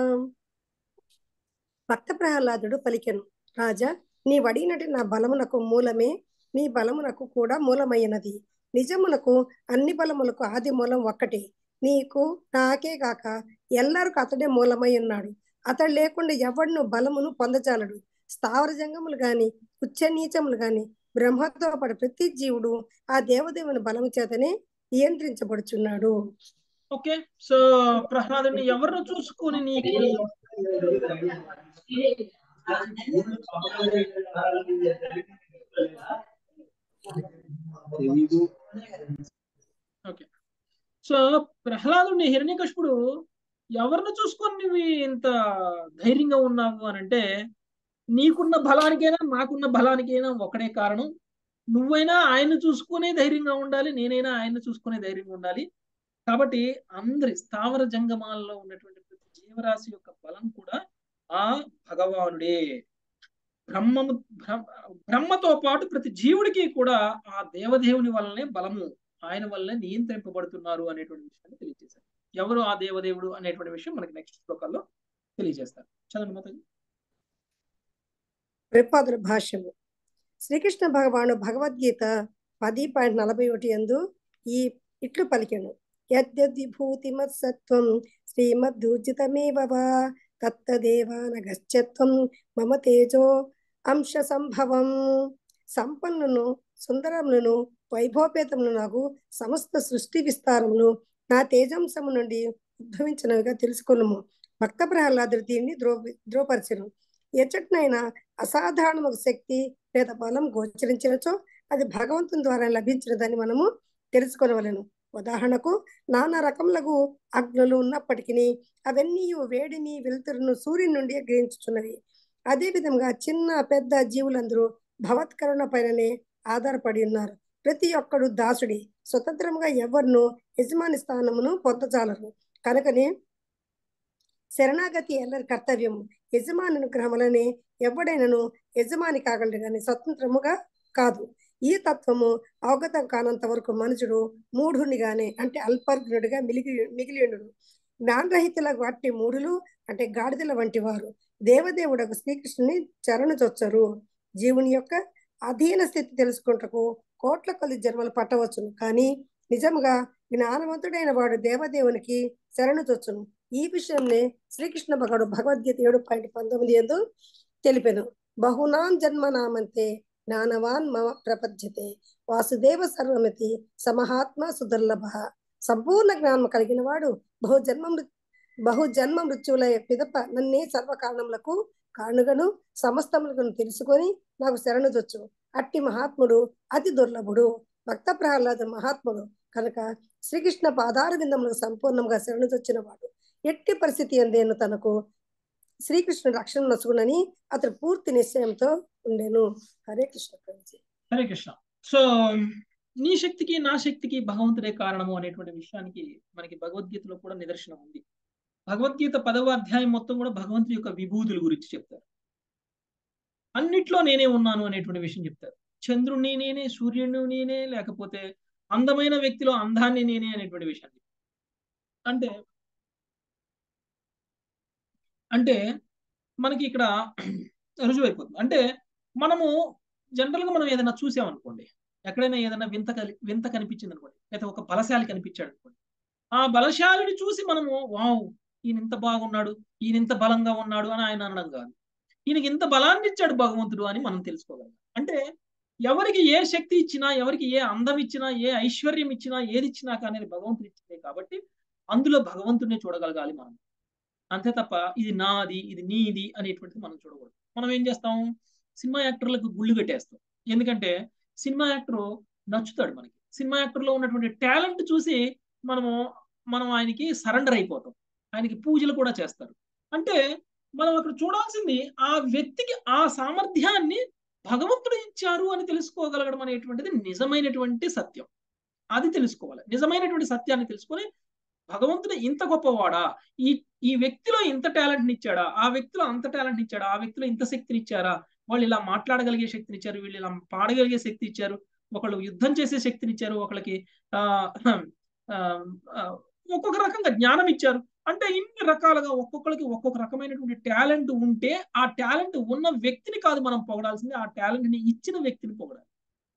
భక్త ప్రహ్లాదుడు పలికెను రాజా నీ వడినటి నా బలమునకు మూలమే నీ బలమునకు కూడా మూలమైనది నిజమునకు అన్ని బలములకు ఆది మూలం ఒక్కటే నీకు నాకే గాక ఎల్లరికి అతడే మూలమై ఉన్నాడు అతడు లేకుండా ఎవడును బలమును పొందజాలడు స్థావర జంగములు గాని ఉచ్చ నీచములు గాని బ్రహ్మతో పాటు ప్రతి జీవుడు ఆ దేవదేవుని బలము చేతనే నియంత్రించబడుచున్నాడు ఓకే సో ప్రహ్లాదుని ఎవరిని చూసుకుని నీకు ఓకే సో ప్రహ్లాదుని హిరణ్యకశిపుడు ఎవరిని చూసుకొని నువ్వు ఇంత ధైర్యంగా ఉన్నావు అని అంటే నీకున్న బలానికైనా నాకున్న బలానికైనా ఒకటే కారణం నువ్వైనా ఆయన్ని చూసుకునే ధైర్యంగా ఉండాలి నేనైనా ఆయన్ని చూసుకునే ధైర్యంగా ఉండాలి కాబట్టి అందరి స్థావర జంగమాలలో ఉన్నటువంటి ప్రతి జీవరాశి యొక్క బలం కూడా ఆ భగవానుడే బ్రహ్మము బ్రహ్మ బ్రహ్మతో పాటు ప్రతి జీవుడికి కూడా ఆ దేవదేవుని వల్లనే బలము ఆయన వల్లనే నియంత్రింపబడుతున్నారు అనేటువంటి విషయాన్ని తెలియజేశారు ఎవరు ఆ దేవదేవుడు అనేటువంటి విషయం మనకి నెక్స్ట్ శ్లోకాల్లో తెలియజేస్తారు చదవండి మాతాజీ ప్రపాదుల భాష్యము శ్రీకృష్ణ భగవాను భగవద్గీత పది పాయింట్ నలభై ఒకటి ఎందు ఈ ఇట్లు పలికెను యద్యద్విభూతిమత్సత్వం శ్రీమద్దూర్జితమేవ వా తత్తదేవానగశ్చత్వం మమ తేజో అంశ సంభవం సంపన్నును సుందరములను వైభవపేతములు నాకు సమస్త సృష్టి విస్తారములు నా తేజంశము నుండి ఉద్భవించినవిగా తెలుసుకున్నాము భక్త ప్రహ్లాదుడు దీన్ని ధ్రువ ధ్రువపరచను ఎచ్చటినైనా అసాధారణమైన శక్తి లేదా బలం గోచరించినచో అది భగవంతుని ద్వారా లభించినదని మనము తెలుసుకొనవలెను ఉదాహరణకు నానా రకములకు అగ్నులు ఉన్నప్పటికీ అవన్నీ వేడిని వెలుతురును సూర్యుని నుండి గ్రహించుచున్నవి అదే విధంగా చిన్న పెద్ద జీవులందరూ భవత్కరుణ పైననే ఆధారపడి ఉన్నారు ప్రతి ఒక్కడు దాసుడి స్వతంత్రంగా ఎవరిను యజమాని స్థానమును పొందజాలరు కనుకనే శరణాగతి ఎల్లరి కర్తవ్యము యజమాని అనుగ్రహములనే ఎవడైనను యజమాని కాగలడు కానీ స్వతంత్రముగా కాదు ఈ తత్వము అవగతం కానంత వరకు మనుషుడు మూఢునిగానే అంటే అల్పజ్ఞుడిగా మిలిగి మిగిలిండుడు జ్ఞానరహితుల వంటి మూఢులు అంటే గాడిదల వంటి వారు దేవదేవుడకు శ్రీకృష్ణుని చరణుచొచ్చరు జీవుని యొక్క అధీన స్థితి తెలుసుకుంటకు కోట్ల కొద్ది జన్మలు పట్టవచ్చును కానీ నిజముగా జ్ఞానవంతుడైన వాడు దేవదేవునికి శరణుచొచ్చును ఈ విషయంలో శ్రీకృష్ణ భగవాడు భగవద్గీత ఏడు పాయింట్ పంతొమ్మిది ఎందు తెలిపెను బహునాం జన్మనామంతే జ్ఞానవాన్ మమ ప్రపద్యతే వాసుదేవ సర్వమితి సమహాత్మ సుదుర్లభ సంపూర్ణ జ్ఞానం కలిగిన వాడు బహుజన్మ మృ- బహుజన్మ మృత్యువుల పిదప నన్నే సర్వకారణములకు కారణుగను సమస్తములను తెలుసుకొని నాకు శరణుదొచ్చు అట్టి మహాత్ముడు అతి దుర్లభుడు భక్త ప్రహ్లాద మహాత్ముడు కనుక శ్రీకృష్ణ పాదార విందములకు సంపూర్ణంగా శరణుదొచ్చిన వాడు ఎట్టి పరిస్థితి అందేను తనకు శ్రీకృష్ణుడు రక్షణ నసుగునని అతడు పూర్తి నిశ్చయంతో ఉండెను హరే కృష్ణ ప్రభుజీ హరే కృష్ణ సో నీ శక్తికి నా శక్తికి భగవంతుడే కారణము అనేటువంటి విషయానికి మనకి భగవద్గీతలో కూడా నిదర్శనం ఉంది భగవద్గీత పదవ అధ్యాయం మొత్తం కూడా భగవంతుడి యొక్క విభూతుల గురించి చెప్తారు అన్నిట్లో నేనే ఉన్నాను అనేటువంటి విషయం చెప్తారు చంద్రుణ్ణి నేనే సూర్యుడిని నేనే లేకపోతే అందమైన వ్యక్తిలో అందాన్ని నేనే అనేటువంటి విషయం చెప్తారు. అంటే అంటే మనకి ఇక్కడ రుజువైపోతుంది అంటే మనము జనరల్ గా మనం ఏదైనా చూసామనుకోండి ఎక్కడైనా ఏదైనా వింత కలి- వింత కనిపించింది అనుకోండి లేదా ఒక బలశాలి కనిపించాడు అనుకోండి ఆ బలశాలిని చూసి మనము వావ్ ఈయన ఇంత బాగున్నాడు ఈయన ఇంత బలంగా ఉన్నాడు అని ఆయన అనడం కాదు ఈయనకి ఇంత బలాన్ని ఇచ్చాడు భగవంతుడు అని మనం తెలుసుకోగలం అంటే ఎవరికి ఏ శక్తి ఇచ్చినా ఎవరికి ఏ అందం ఇచ్చినా ఏ ఐశ్వర్యం ఇచ్చినా ఏది ఇచ్చినా కానీ అది భగవంతుడు ఇచ్చిందే కాబట్టి అందులో భగవంతుడిని చూడగలగాలి మనం అంతే తప్ప ఇది నాది ఇది నీది అనేటువంటిది మనం చూడకూడదు మనం ఏం చేస్తాం సినిమా యాక్టర్లకు గుళ్ళు కట్టేస్తాం ఎందుకంటే సినిమా యాక్టర్ నచ్చుతాడు మనకి సినిమా యాక్టర్ లో ఉన్నటువంటి టాలెంట్ చూసి మనము మనం ఆయనకి సరెండర్ అయిపోతాం ఆయనకి పూజలు కూడా చేస్తారు అంటే మనం అక్కడ చూడాల్సింది ఆ వ్యక్తికి ఆ సామర్థ్యాన్ని భగవంతుడు ఇచ్చారు అని తెలుసుకోగలగడం అనేటువంటిది నిజమైనటువంటి సత్యం అది తెలుసుకోవాలి నిజమైనటువంటి సత్యాన్ని తెలుసుకొని భగవంతుడు ఇంత గొప్పవాడా ఈ ఈ వ్యక్తిలో ఇంత టాలెంట్ ఇచ్చాడా ఆ వ్యక్తిలో అంత టాలెంట్ ఇచ్చాడా ఆ వ్యక్తిలో ఇంత శక్తిని ఇచ్చారా వాళ్ళు ఇలా మాట్లాడగలిగే శక్తిని ఇచ్చారు వీళ్ళు ఇలా పాడగలిగే శక్తి ఇచ్చారు ఒకళ్ళు యుద్ధం చేసే శక్తిని ఇచ్చారు ఒకళ్ళకి ఆ ఆ, ఆ, ఒక్కొక్క రకంగా జ్ఞానం ఇచ్చారు అంటే ఇన్ని రకాలుగా ఒక్కొక్కరికి ఒక్కొక్క రకమైనటువంటి టాలెంట్ ఉంటే ఆ టాలెంట్ ఉన్న వ్యక్తిని కాదు మనం పొగడాల్సింది ఆ టాలెంట్ ని ఇచ్చిన వ్యక్తిని పొగడాలి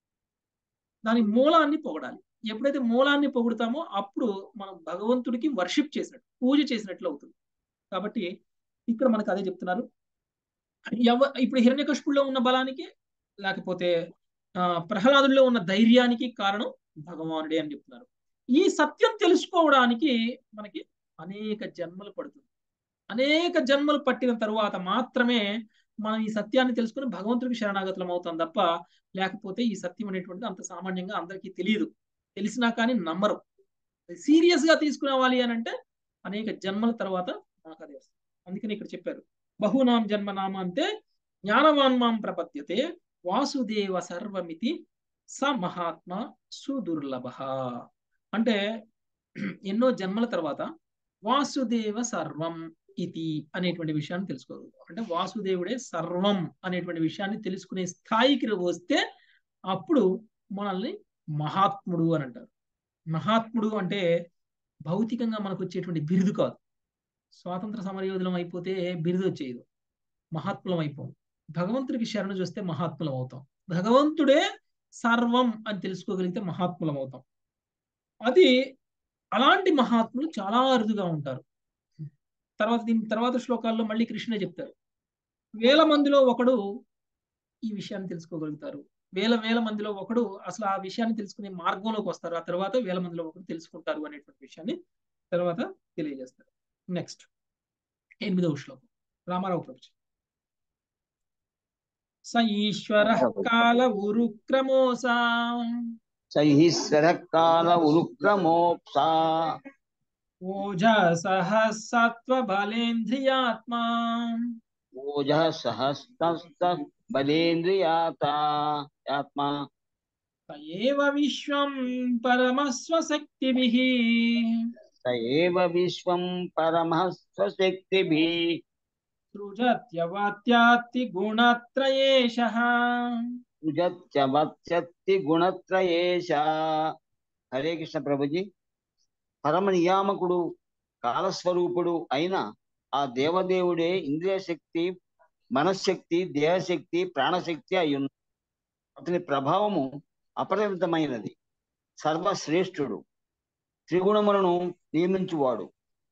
దాని మూలాన్ని పొగడాలి ఎప్పుడైతే మూలాన్ని పొగుడుతామో అప్పుడు మనం భగవంతుడికి వర్షిప్ చేసినట్టు పూజ చేసినట్లు అవుతుంది కాబట్టి ఇక్కడ మనకు అదే చెప్తున్నారు ఎవ ఇప్పుడు హిరణ్యకశిపుల్లో ఉన్న బలానికి లేకపోతే ఆ ప్రహ్లాదుల్లో ఉన్న ధైర్యానికి కారణం భగవానుడే అని చెప్తున్నారు ఈ సత్యం తెలుసుకోవడానికి మనకి అనేక జన్మలు పడుతుంది అనేక జన్మలు పట్టిన తరువాత మాత్రమే మనం ఈ సత్యాన్ని తెలుసుకుని భగవంతుడికి శరణాగతులం అవుతాం తప్ప లేకపోతే ఈ సత్యం అనేటువంటిది అంత సామాన్యంగా అందరికీ తెలియదు తెలిసినా కానీ నమ్మరు సీరియస్ గా తీసుకునేవాలి అని అంటే అనేక జన్మల తర్వాత మనకు అదే వస్తుంది అందుకని ఇక్కడ చెప్పారు బహునాం జన్మనామ అంటే జ్ఞానవాన్మాం ప్రపద్యతే వాసుదేవ సర్వమితి స మహాత్మ సుదుర్లభ అంటే ఎన్నో జన్మల తర్వాత వాసుదేవ సర్వం ఇది అనేటువంటి విషయాన్ని తెలుసుకోగలుగుతాం అంటే వాసుదేవుడే సర్వం అనేటువంటి విషయాన్ని తెలుసుకునే స్థాయికి వస్తే అప్పుడు మనల్ని మహాత్ముడు అని అంటారు మహాత్ముడు అంటే భౌతికంగా మనకు వచ్చేటువంటి బిరుదు కాదు స్వాతంత్ర సమరయోధులం అయిపోతే బిరుదు వచ్చేది మహాత్ములం అయిపోం భగవంతుడికి శరణు చూస్తే మహాత్ములం అవుతాం భగవంతుడే సర్వం అని తెలుసుకోగలిగితే మహాత్ములం అవుతాం అది అలాంటి మహాత్ములు చాలా అరుదుగా ఉంటారు తర్వాత దీని తర్వాత శ్లోకాల్లో మళ్ళీ కృష్ణ చెప్తారు వేల మందిలో ఒకడు ఈ విషయాన్ని తెలుసుకోగలుగుతారు వేల వేల మందిలో ఒకడు అసలు ఆ విషయాన్ని తెలుసుకునే మార్గంలోకి వస్తారు ఆ తర్వాత వేల మందిలో ఒకడు తెలుసుకుంటారు అనేటువంటి విషయాన్ని తర్వాత తెలియజేస్తారు నెక్స్ట్ ఎనిమిదవ శ్లోకం రామారావు ప్రభు స ఈశ్వర కాల ఉరుక్రమోసా సైశ్వర కాల ఉరుక్రమోప్సా ఓజసః సత్వబలేంద్రియాత్మా ఓజ సహస్త బలేంద్రియాత ఆత్మ స ఏవ విశ్వం పరమస్వశక్తిభిః స ఏవ విశ్వం పరమస్వశక్తిభిः సృజత్యవాత్యాత్తి గుణత్రయేషః సృజత్యవత్యత్తి గుణత్రయేష హరే కృష్ణ ప్రభుజీ పరమ నియామకుడు కాలస్వరూపుడు అయిన ఆ దేవదేవుడే ఇంద్రియ శక్తి మనశ్శక్తి దేహశక్తి ప్రాణశక్తి అయ్యున్న అతని ప్రభావము అపరిమితమైనది సర్వశ్రేష్ఠుడు త్రిగుణములను నియమించువాడు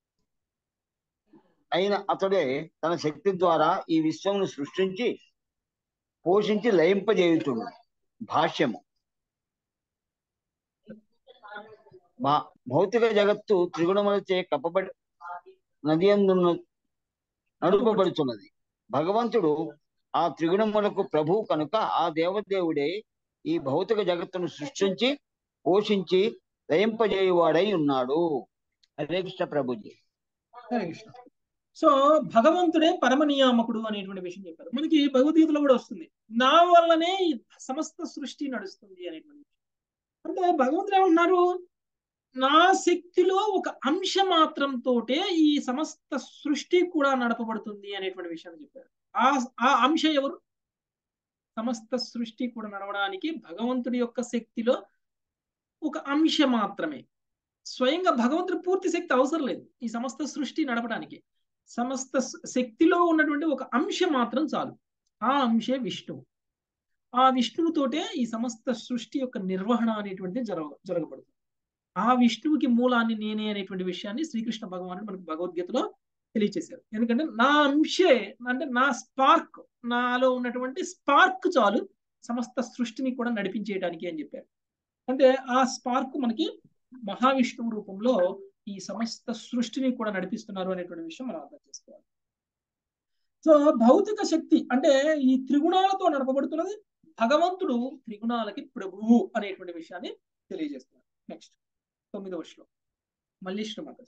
అయిన అతడే తన శక్తి ద్వారా ఈ విశ్వమును సృష్టించి పోషించి లయింపజేయుతుడు భాష్యము మా భౌతిక జగత్తు త్రిగుణములచే కప్పబడి నది అందున్న నడుపబడుతున్నది భగవంతుడు ఆ త్రిగుణములకు ప్రభు కనుక ఆ దేవదేవుడే ఈ భౌతిక జగత్తును సృష్టించి పోషించి లయింపజేయువాడై ఉన్నాడు హరే కృష్ణ ప్రభుజీ హరే కృష్ణ సో భగవంతుడే పరమ నియామకుడు అనేటువంటి విషయం చెప్పారు మనకి భగవద్గీతలో కూడా వస్తుంది నా వల్లనే ఈ సమస్త సృష్టి నడుస్తుంది అనేటువంటి విషయం అంటే భగవంతుడు ఏమంటున్నారు నా శక్తిలో ఒక అంశ మాత్రంతోటే ఈ సమస్త సృష్టి కూడా నడపబడుతుంది అనేటువంటి విషయాన్ని చెప్పారు ఆ ఆ అంశ ఎవరు సమస్త సృష్టి కూడా నడవడానికి భగవంతుడి యొక్క శక్తిలో ఒక అంశ మాత్రమే స్వయంగా భగవంతుడి పూర్తి శక్తి అవసరం లేదు ఈ సమస్త సృష్టి నడపడానికి సమస్త శక్తిలో ఉన్నటువంటి ఒక అంశ మాత్రం చాలు ఆ అంశే విష్ణువు ఆ విష్ణువుతోటే ఈ సమస్త సృష్టి యొక్క నిర్వహణ అనేటువంటిది జరగ జరగబడుతుంది ఆ విష్ణువుకి మూలాన్ని నేనే అనేటువంటి విషయాన్ని శ్రీకృష్ణ భగవానుడు మనకు భగవద్గీతలో తెలియచేశారు ఎందుకంటే నా అంశే అంటే నా స్పార్క్ నాలో ఉన్నటువంటి స్పార్క్ చాలు సమస్త సృష్టిని కూడా నడిపించేయడానికి అని చెప్పారు అంటే ఆ స్పార్క్ మనకి మహావిష్ణువు రూపంలో ఈ సమస్త సృష్టిని కూడా నడిపిస్తున్నారు అనేటువంటి విషయం మనం అర్థం చేసుకోవాలి సో భౌతిక శక్తి అంటే ఈ త్రిగుణాలతో నడపబడుతున్నది భగవంతుడు త్రిగుణాలకి ప్రభువు అనేటువంటి విషయాన్ని తెలియజేస్తున్నారు నెక్స్ట్ తొమ్మిదవ శ్లోకం మళ్ళీ శ్రీమాత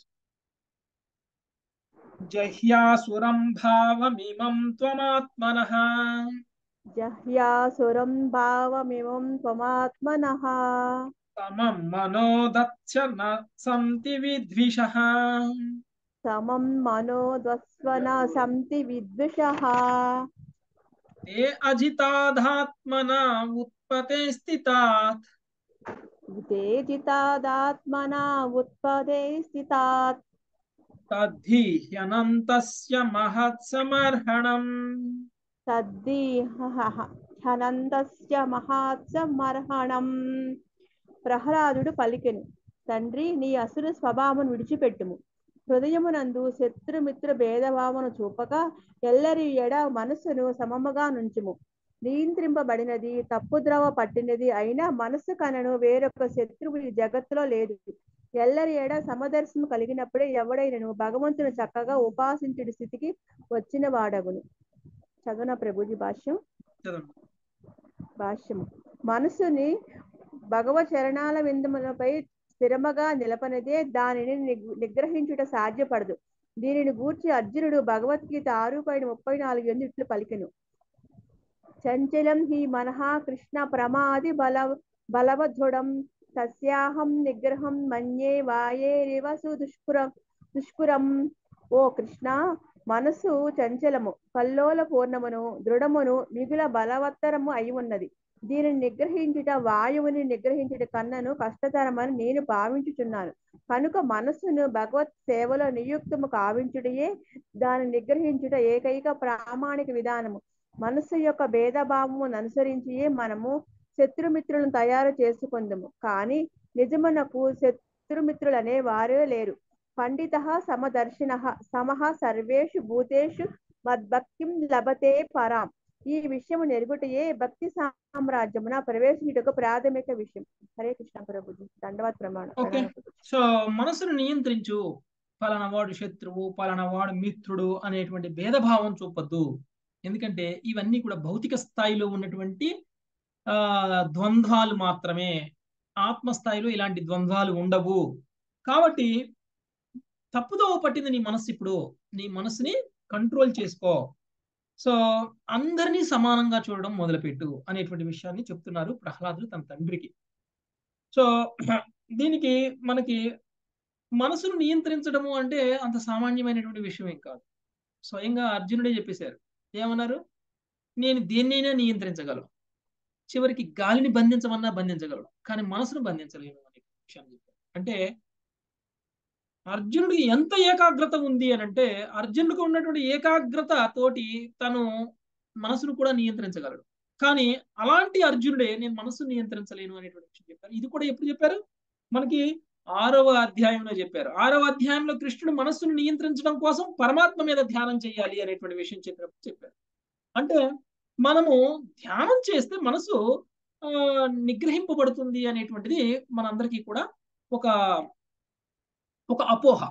జహ్యాసురం భావమిమం త్వమాత్మనః జహ్యాసురం భావమిమం త్వమాత్మనః సమం మనోదచ్చ న సంతి విద్విషః సమం మనోద్వస్వన సంతి విద్విషః ते अजिताधात्मना उत्पते స్థితాత్ ते जितादात्मना उत्पदे स्थितात् తద్ధి హ్యనంతస్య మహత్సమర్హణం తద్దీహనందస్య మహాత్సమర్హణం ప్రహ్లాదుడు పలికెను తండ్రి నీ అసుర స్వభావమును విడిచిపెట్టుము హృదయమునందు శత్రుమిత్ర భేదభావను చూపక ఎల్లరి ఎడ మనస్సును సమముగా నుంచుము నియంత్రింపబడినది తప్పుద్రవ పట్టినది అయినా మనస్సు కనను వేరొక శత్రువు ఈ జగత్తులో లేదు ఎల్లరి ఎడ సమదర్శనం కలిగినప్పుడే ఎవడైనను భగవంతుని చక్కగా ఉపాసించుడి స్థితికి వచ్చిన వాడగును చదువున ప్రభుజీ భాష్యం భాష్యము మనసుని భగవత్ చరణాల విందములపై స్థిరముగా నిలపనిదే దానిని నిగ్- నిగ్రహించుట సాధ్యపడదు దీనిని గూర్చి అర్జునుడు భగవద్గీత ఆరు పైన ముప్పై నాలుగు ఎందు ఇట్లు పలికెను చంచలం హి మనః కృష్ణ ప్రమాది బల బలవధృడం తస్యాహం నిగ్రహం మన్యే వాయేరివ సుదుష్కురం దుష్కురం ఓ కృష్ణ మనసు చంచలము కల్లోల పూర్ణమును దృఢమును మిగుల బలవత్తరము అయి ఉన్నది దీనిని నిగ్రహించుట వాయువుని నిగ్రహించుట కన్నను కష్టతరమని నేను భావించుచున్నాను కనుక మనస్సును భగవత్ సేవలో నియుక్తము కావించుటయే దాన్ని నిగ్రహించుట ఏకైక ప్రామాణిక విధానము మనస్సు యొక్క భేదభావమును అనుసరించియే మనము శత్రుమిత్రులను తయారు చేసుకుందము కానీ నిజమునకు శత్రుమిత్రులనే వారే లేరు పండిత సమదర్శిన సమః సర్వేషు భూతేషు మద్భక్తిం లభతే పరాం ఈ విషయము నెరుగుటయే భక్తి సామ్రాజ్యమున ప్రవేశించుటకు ప్రాథమిక విషయం హరే కృష్ణ ప్రభుజీ దండవత్ ప్రమాణం ఓకే సో మనసును నియంత్రించు పలానా వాడు శత్రువు పలానా వాడు మిత్రుడు అనేటువంటి భేదభావం చూపొద్దు ఎందుకంటే ఇవన్నీ కూడా భౌతిక స్థాయిలో ఉన్నటువంటి ఆ ద్వంద్వాలు మాత్రమే ఆత్మస్థాయిలో ఇలాంటి ద్వంద్వాలు ఉండవు కాబట్టి తప్పుదోవ పట్టింది నీ మనస్సు ఇప్పుడు నీ మనసుని కంట్రోల్ చేసుకో సో అందరినీ సమానంగా చూడడం మొదలుపెట్టు అనేటువంటి విషయాన్ని చెప్తున్నారు ప్రహ్లాదులు తన తండ్రికి సో దీనికి మనకి మనసును నియంత్రించడము అంటే అంత సామాన్యమైనటువంటి విషయం ఏం కాదు స్వయంగా అర్జునుడే చెప్పేశారు ఏమన్నారు నేను దేన్నైనా నియంత్రించగలను చివరికి గాలిని బంధించమన్నా బంధించగలను కానీ మనసును బంధించలేను అనే విషయాన్ని చెప్పారు అంటే అర్జునుడికి ఎంత ఏకాగ్రత ఉంది అని అంటే అర్జునుడికి ఉన్నటువంటి ఏకాగ్రత తోటి తను మనసును కూడా నియంత్రించగలడు కానీ అలాంటి అర్జునుడే నేను మనసును నియంత్రించలేను అనేటువంటి విషయం చెప్పారు ఇది కూడా ఎప్పుడు చెప్పారు మనకి ఆరవ అధ్యాయంలో చెప్పారు ఆరవ అధ్యాయంలో కృష్ణుడు మనస్సును నియంత్రించడం కోసం పరమాత్మ మీద ధ్యానం చేయాలి అనేటువంటి విషయం చెప్పినప్పుడు చెప్పారు అంటే మనము ధ్యానం చేస్తే మనసు ఆ నిగ్రహింపబడుతుంది అనేటువంటిది మనందరికీ కూడా ఒక ఒక అపోహ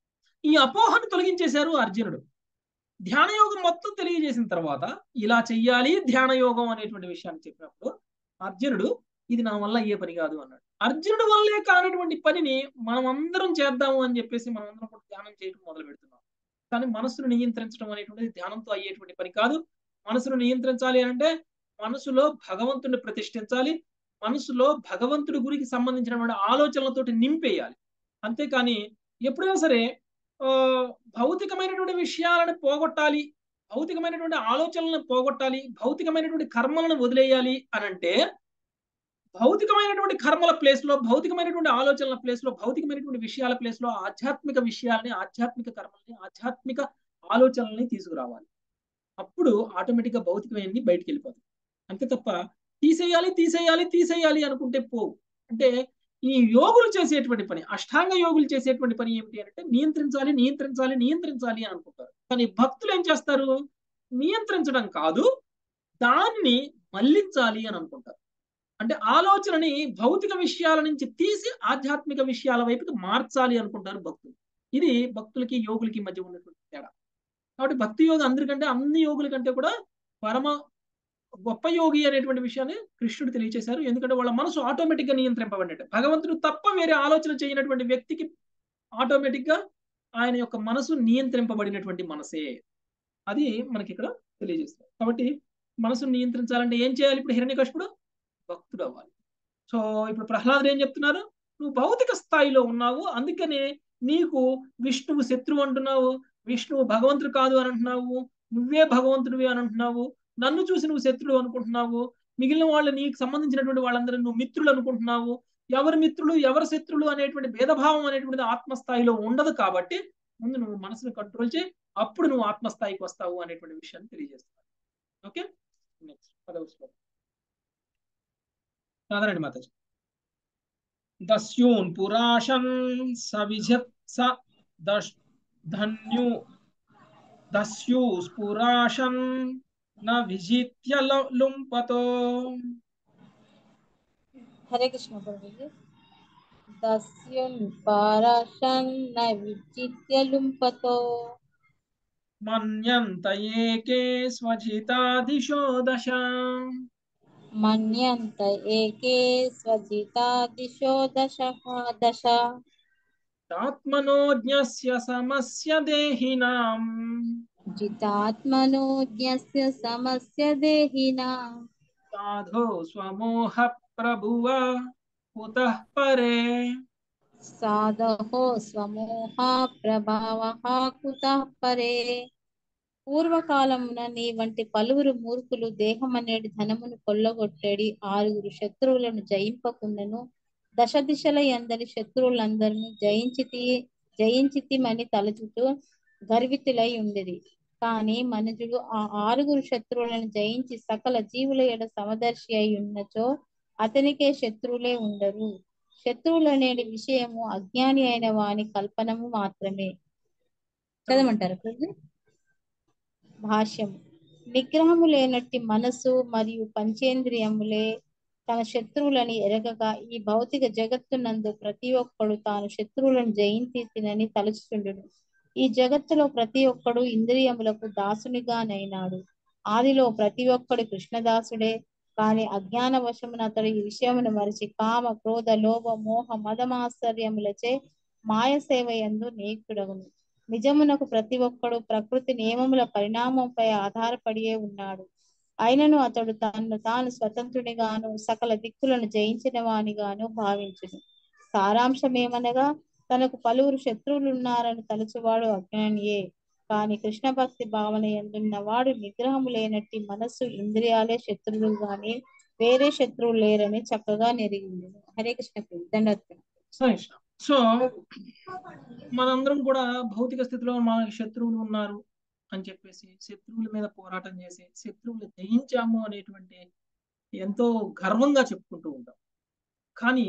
ఈ అపోహను తొలగించేశారు అర్జునుడు ధ్యాన యోగం మొత్తం తెలియజేసిన తర్వాత ఇలా చెయ్యాలి ధ్యాన యోగం అనేటువంటి విషయాన్ని చెప్పినప్పుడు అర్జునుడు ఇది నా వల్ల అయ్యే పని కాదు అన్నాడు అర్జునుడు వల్లే కానటువంటి పనిని మనం అందరం చేద్దాము అని చెప్పేసి మనం అందరం కూడా ధ్యానం చేయడం మొదలు పెడుతున్నాం కానీ మనసును నియంత్రించడం అనేటువంటిది ధ్యానంతో అయ్యేటువంటి పని కాదు మనసును నియంత్రించాలి అంటే మనసులో భగవంతుని ప్రతిష్ఠించాలి మనసులో భగవంతుడి గురికి సంబంధించినటువంటి ఆలోచనలతోటి నింపేయాలి అంతేకాని ఎప్పుడైనా సరే ఆ, భౌతికమైనటువంటి విషయాలను పోగొట్టాలి భౌతికమైనటువంటి ఆలోచనలను పోగొట్టాలి భౌతికమైనటువంటి కర్మలను వదిలేయాలి అని అంటే భౌతికమైనటువంటి కర్మల ప్లేస్ లో భౌతికమైనటువంటి ఆలోచనల ప్లేస్ లో భౌతికమైనటువంటి విషయాల ప్లేస్ లో ఆధ్యాత్మిక విషయాలని ఆధ్యాత్మిక కర్మల్ని ఆధ్యాత్మిక ఆలోచనల్ని తీసుకురావాలి అప్పుడు ఆటోమేటిక్ గా భౌతికమైనవి బయటికి వెళ్ళిపోతాయి అంతే తప్ప తీసేయాలి తీసేయాలి తీసేయాలి అనుకుంటే పోవు అంటే ఈ యోగులు చేసేటువంటి పని అష్టాంగ యోగులు చేసేటువంటి పని ఏమిటి అంటే నియంత్రించాలి నియంత్రించాలి నియంత్రించాలి అని అనుకుంటారు కానీ భక్తులు ఏం చేస్తారు నియంత్రించడం కాదు దాన్ని మళ్లించాలి అని అనుకుంటారు అంటే ఆలోచనని భౌతిక విషయాల నుంచి తీసి ఆధ్యాత్మిక విషయాల వైపుకి మార్చాలి అనుకుంటారు భక్తులు ఇది భక్తులకి యోగులకి మధ్య ఉన్నటువంటి తేడా కాబట్టి భక్తి యోగ అందరికంటే అన్ని యోగుల కంటే కూడా పరమ గొప్ప యోగి అనేటువంటి విషయాన్ని కృష్ణుడు తెలియచేశారు ఎందుకంటే వాళ్ళ మనసు ఆటోమేటిక్ గా నియంత్రింపబడినట్టు భగవంతుడు తప్ప వేరే ఆలోచన చేయనటువంటి వ్యక్తికి ఆటోమేటిక్ గా ఆయన యొక్క మనసు నియంత్రింపబడినటువంటి మనసే అది మనకి ఇక్కడ తెలియజేస్తారు కాబట్టి మనసును నియంత్రించాలంటే ఏం చేయాలి ఇప్పుడు హిరణ్యకశిపుడు భక్తుడు అవ్వాలి సో ఇప్పుడు ప్రహ్లాదుడు ఏం చెప్తున్నారు నువ్వు భౌతిక స్థాయిలో ఉన్నావు అందుకనే నీకు విష్ణువు శత్రువు అంటున్నావు విష్ణువు భగవంతుడు కాదు అని అంటున్నావు నువ్వే భగవంతుడివి అని అంటున్నావు నన్ను చూసి నువ్వు శత్రుడు అనుకుంటున్నావు మిగిలిన వాళ్ళు నీకు సంబంధించినటువంటి వాళ్ళందరూ నువ్వు మిత్రులు అనుకుంటున్నావు ఎవరి మిత్రులు ఎవరి శత్రులు అనేటువంటి భేదభావం అనేటువంటిది ఆత్మస్థాయిలో ఉండదు కాబట్టి ముందు నువ్వు మనసును కంట్రోల్ చేయి అప్పుడు నువ్వు ఆత్మస్థాయికి వస్తావు అనేటువంటి విషయాన్ని తెలియజేస్తావు ఓకే నెక్స్ట్ పదవ శ్లోకం రాధారండి మాతాజీ దస్యూన్ పురాషన్ సవిజత్ స దశ్ ధన్యు దస్యూస్ పురాషన్ న విజిత్య ల- లుంపతో హరే కృష్ణ ప్రభుజీ దస్యున్ పారాశన్ న విచిత్య లుంపతో మన్యంత ఏకే స్వజితాదిశో దశ మన్యంత ఏకే స్వజితా దిశో దశ దశ ఆత్మనోజ్ఞస్య సమస్య దేహినాం జితాత్మనో జ్ఞస్య సమస్య దేహినా సాధో స్వమోహ ప్రభువ కుతః పరే సాధో స్వమోహ ప్రభావ కుతః పరే పూర్వకాలమున నీ వంటి పలువురు మూర్ఖులు దేహమనేటి ధనమును కొల్లగొట్టేడి ఆరుగురు శత్రువులను జయింపకుండాను దశ దిశల ఎందరి శత్రువులందరినీ జయించితి జయించితిమని తలచుతూ గర్వితులై ఉండేది కానీ మనుజుడు ఆ ఆరుగురు శత్రువులను జయించి సకల జీవుల ఎడ సమదర్శి అయి ఉన్నచో అతనికే శత్రువులే ఉండరు శత్రువులు అనేది విషయము అజ్ఞాని అయిన వాని కల్పనము మాత్రమే చదవమంటారు ప్రభు భాష్యము నిగ్రహము లేనట్టి మనసు మరియు పంచేంద్రియములే తన శత్రువులని ఎరగగా ఈ భౌతిక జగత్తునందు ప్రతి ఒక్కడు తాను శత్రువులను జయించి తినని తలుచుచుండును ఈ జగత్తులో ప్రతి ఒక్కడు ఇంద్రియములకు దాసునిగానైనాడు ఆదిలో ప్రతి ఒక్కడు కృష్ణదాసుడే కాని అజ్ఞాన వశమున అతడు ఈ విషయమును మరిచి కామ క్రోధ లోభ మోహ మదమాశ్చర్యములచే మాయ సేవ యందు నేకుడగును నిజమునకు ప్రతి ఒక్కడు ప్రకృతి నియమముల పరిణామంపై ఆధారపడియే ఉన్నాడు అయినను అతడు తన్ను తాను స్వతంత్రునిగాను సకల దిక్కులను జయించిన వానిగాను భావించును సారాంశమేమనగా తనకు పలువురు శత్రువులున్నారని తలచువాడు అజ్ఞానియే కాని కృష్ణ భక్తి భావన ఎందున్న వాడు నిగ్రహము లేనట్టి మనస్సు ఇంద్రియాలే శత్రువులు గాని వేరే శత్రువులు లేరని చక్కగా నెరిగింది హరే కృష్ణ దండత్వం సరే సో మనందరం కూడా భౌతిక స్థితిలో మన శత్రువులు ఉన్నారు అని చెప్పేసి శత్రువుల మీద పోరాటం చేసి శత్రువులు జయించాము అనేటువంటి ఎంతో గర్వంగా చెప్పుకుంటూ ఉంటాం కానీ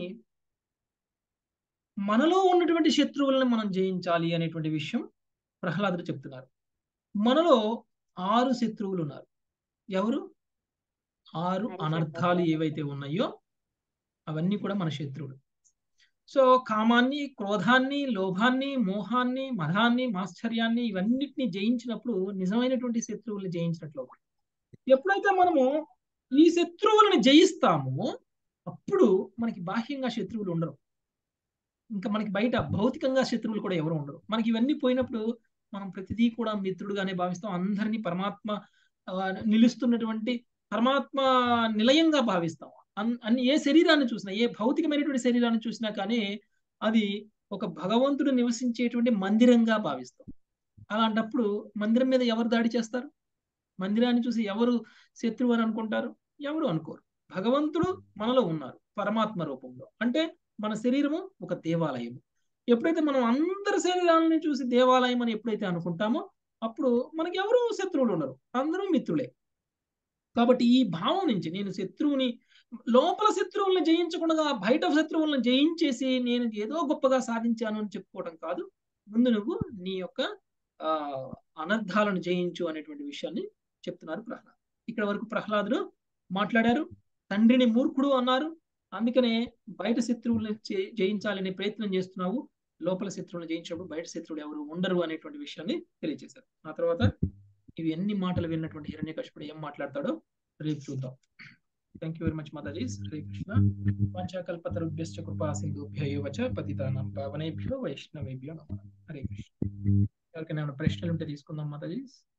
మనలో ఉన్నటువంటి శత్రువులను మనం జయించాలి అనేటువంటి విషయం ప్రహ్లాదుడు చెప్తున్నారు మనలో ఆరు శత్రువులు ఉన్నారు ఎవరు ఆరు అనర్థాలు ఏవైతే ఉన్నాయో అవన్నీ కూడా మన శత్రువులు సో కామాన్ని క్రోధాన్ని లోభాన్ని మోహాన్ని మదాన్ని మాశ్చర్యాన్ని ఇవన్నిటిని జయించినప్పుడు నిజమైనటువంటి శత్రువుల్ని జయించినట్లు అవుతుంది ఎప్పుడైతే మనము ఈ శత్రువులను జయిస్తామో అప్పుడు మనకి బాహ్యంగా శత్రువులు ఉండరు ఇంకా మనకి బయట భౌతికంగా శత్రువులు కూడా ఎవరు ఉండరు మనకి ఇవన్నీ పోయినప్పుడు మనం ప్రతిదీ కూడా మిత్రుడుగానే భావిస్తాం అందరినీ పరమాత్మ ఆ, నిలుస్తున్నటువంటి పరమాత్మ నిలయంగా భావిస్తాం అన్- అన్ని ఏ శరీరాన్ని చూసినా ఏ భౌతికమైనటువంటి శరీరాన్ని చూసినా కానీ అది ఒక భగవంతుడు నివసించేటువంటి మందిరంగా భావిస్తాం అలాంటప్పుడు మందిరం మీద ఎవరు దాడి చేస్తారు మందిరాన్ని చూసి ఎవరు శత్రువు అని అనుకుంటారు ఎవరు అనుకోరు భగవంతుడు మనలో ఉన్నారు పరమాత్మ రూపంలో అంటే మన శరీరము ఒక దేవాలయము ఎప్పుడైతే మనం అందరి శరీరాలని చూసి దేవాలయం అని ఎప్పుడైతే అనుకుంటామో అప్పుడు మనకి ఎవరు శత్రువులు ఉండరు అందరూ మిత్రులే కాబట్టి ఈ భావం నుంచి నేను శత్రువుని లోపల శత్రువుల్ని జయించకుండా బయట శత్రువులను జయించేసి నేను ఏదో గొప్పగా సాధించాను అని చెప్పుకోవడం కాదు ముందు నువ్వు నీ యొక్క ఆ అనర్థాలను జయించు అనేటువంటి విషయాన్ని చెప్తున్నారు ప్రహ్లాద్ ఇక్కడ వరకు ప్రహ్లాదుడు మాట్లాడారు తండ్రిని మూర్ఖుడు అన్నారు అందుకనే బయట శత్రువుల్ని జయి- జయించాలనే ప్రయత్నం చేస్తున్నావు లోపల శత్రువులను జయించినప్పుడు బయట శత్రువులు ఎవరు ఉండరు అనేటువంటి విషయాన్ని తెలియజేశారు ఆ తర్వాత ఇవి ఎన్ని మాటలు విన్నటువంటి హిరణ్యకశిపుడు ఏం మాట్లాడతాడో రేపు చూద్దాం థ్యాంక్ యూ వెరీ మచ్ మాతాజీ హరే కృష్ణ పంచాకల్పతరుభ్యశ్చ కృపా సింధుభ్య ఏవ చ పతితానాం పావనేభ్యో వైష్ణవేభ్యో నమః హరే కృష్ణ ఎవరికైనా ఏమైనా ప్రశ్నలు ఉంటే తీసుకుందాం మాతాజీ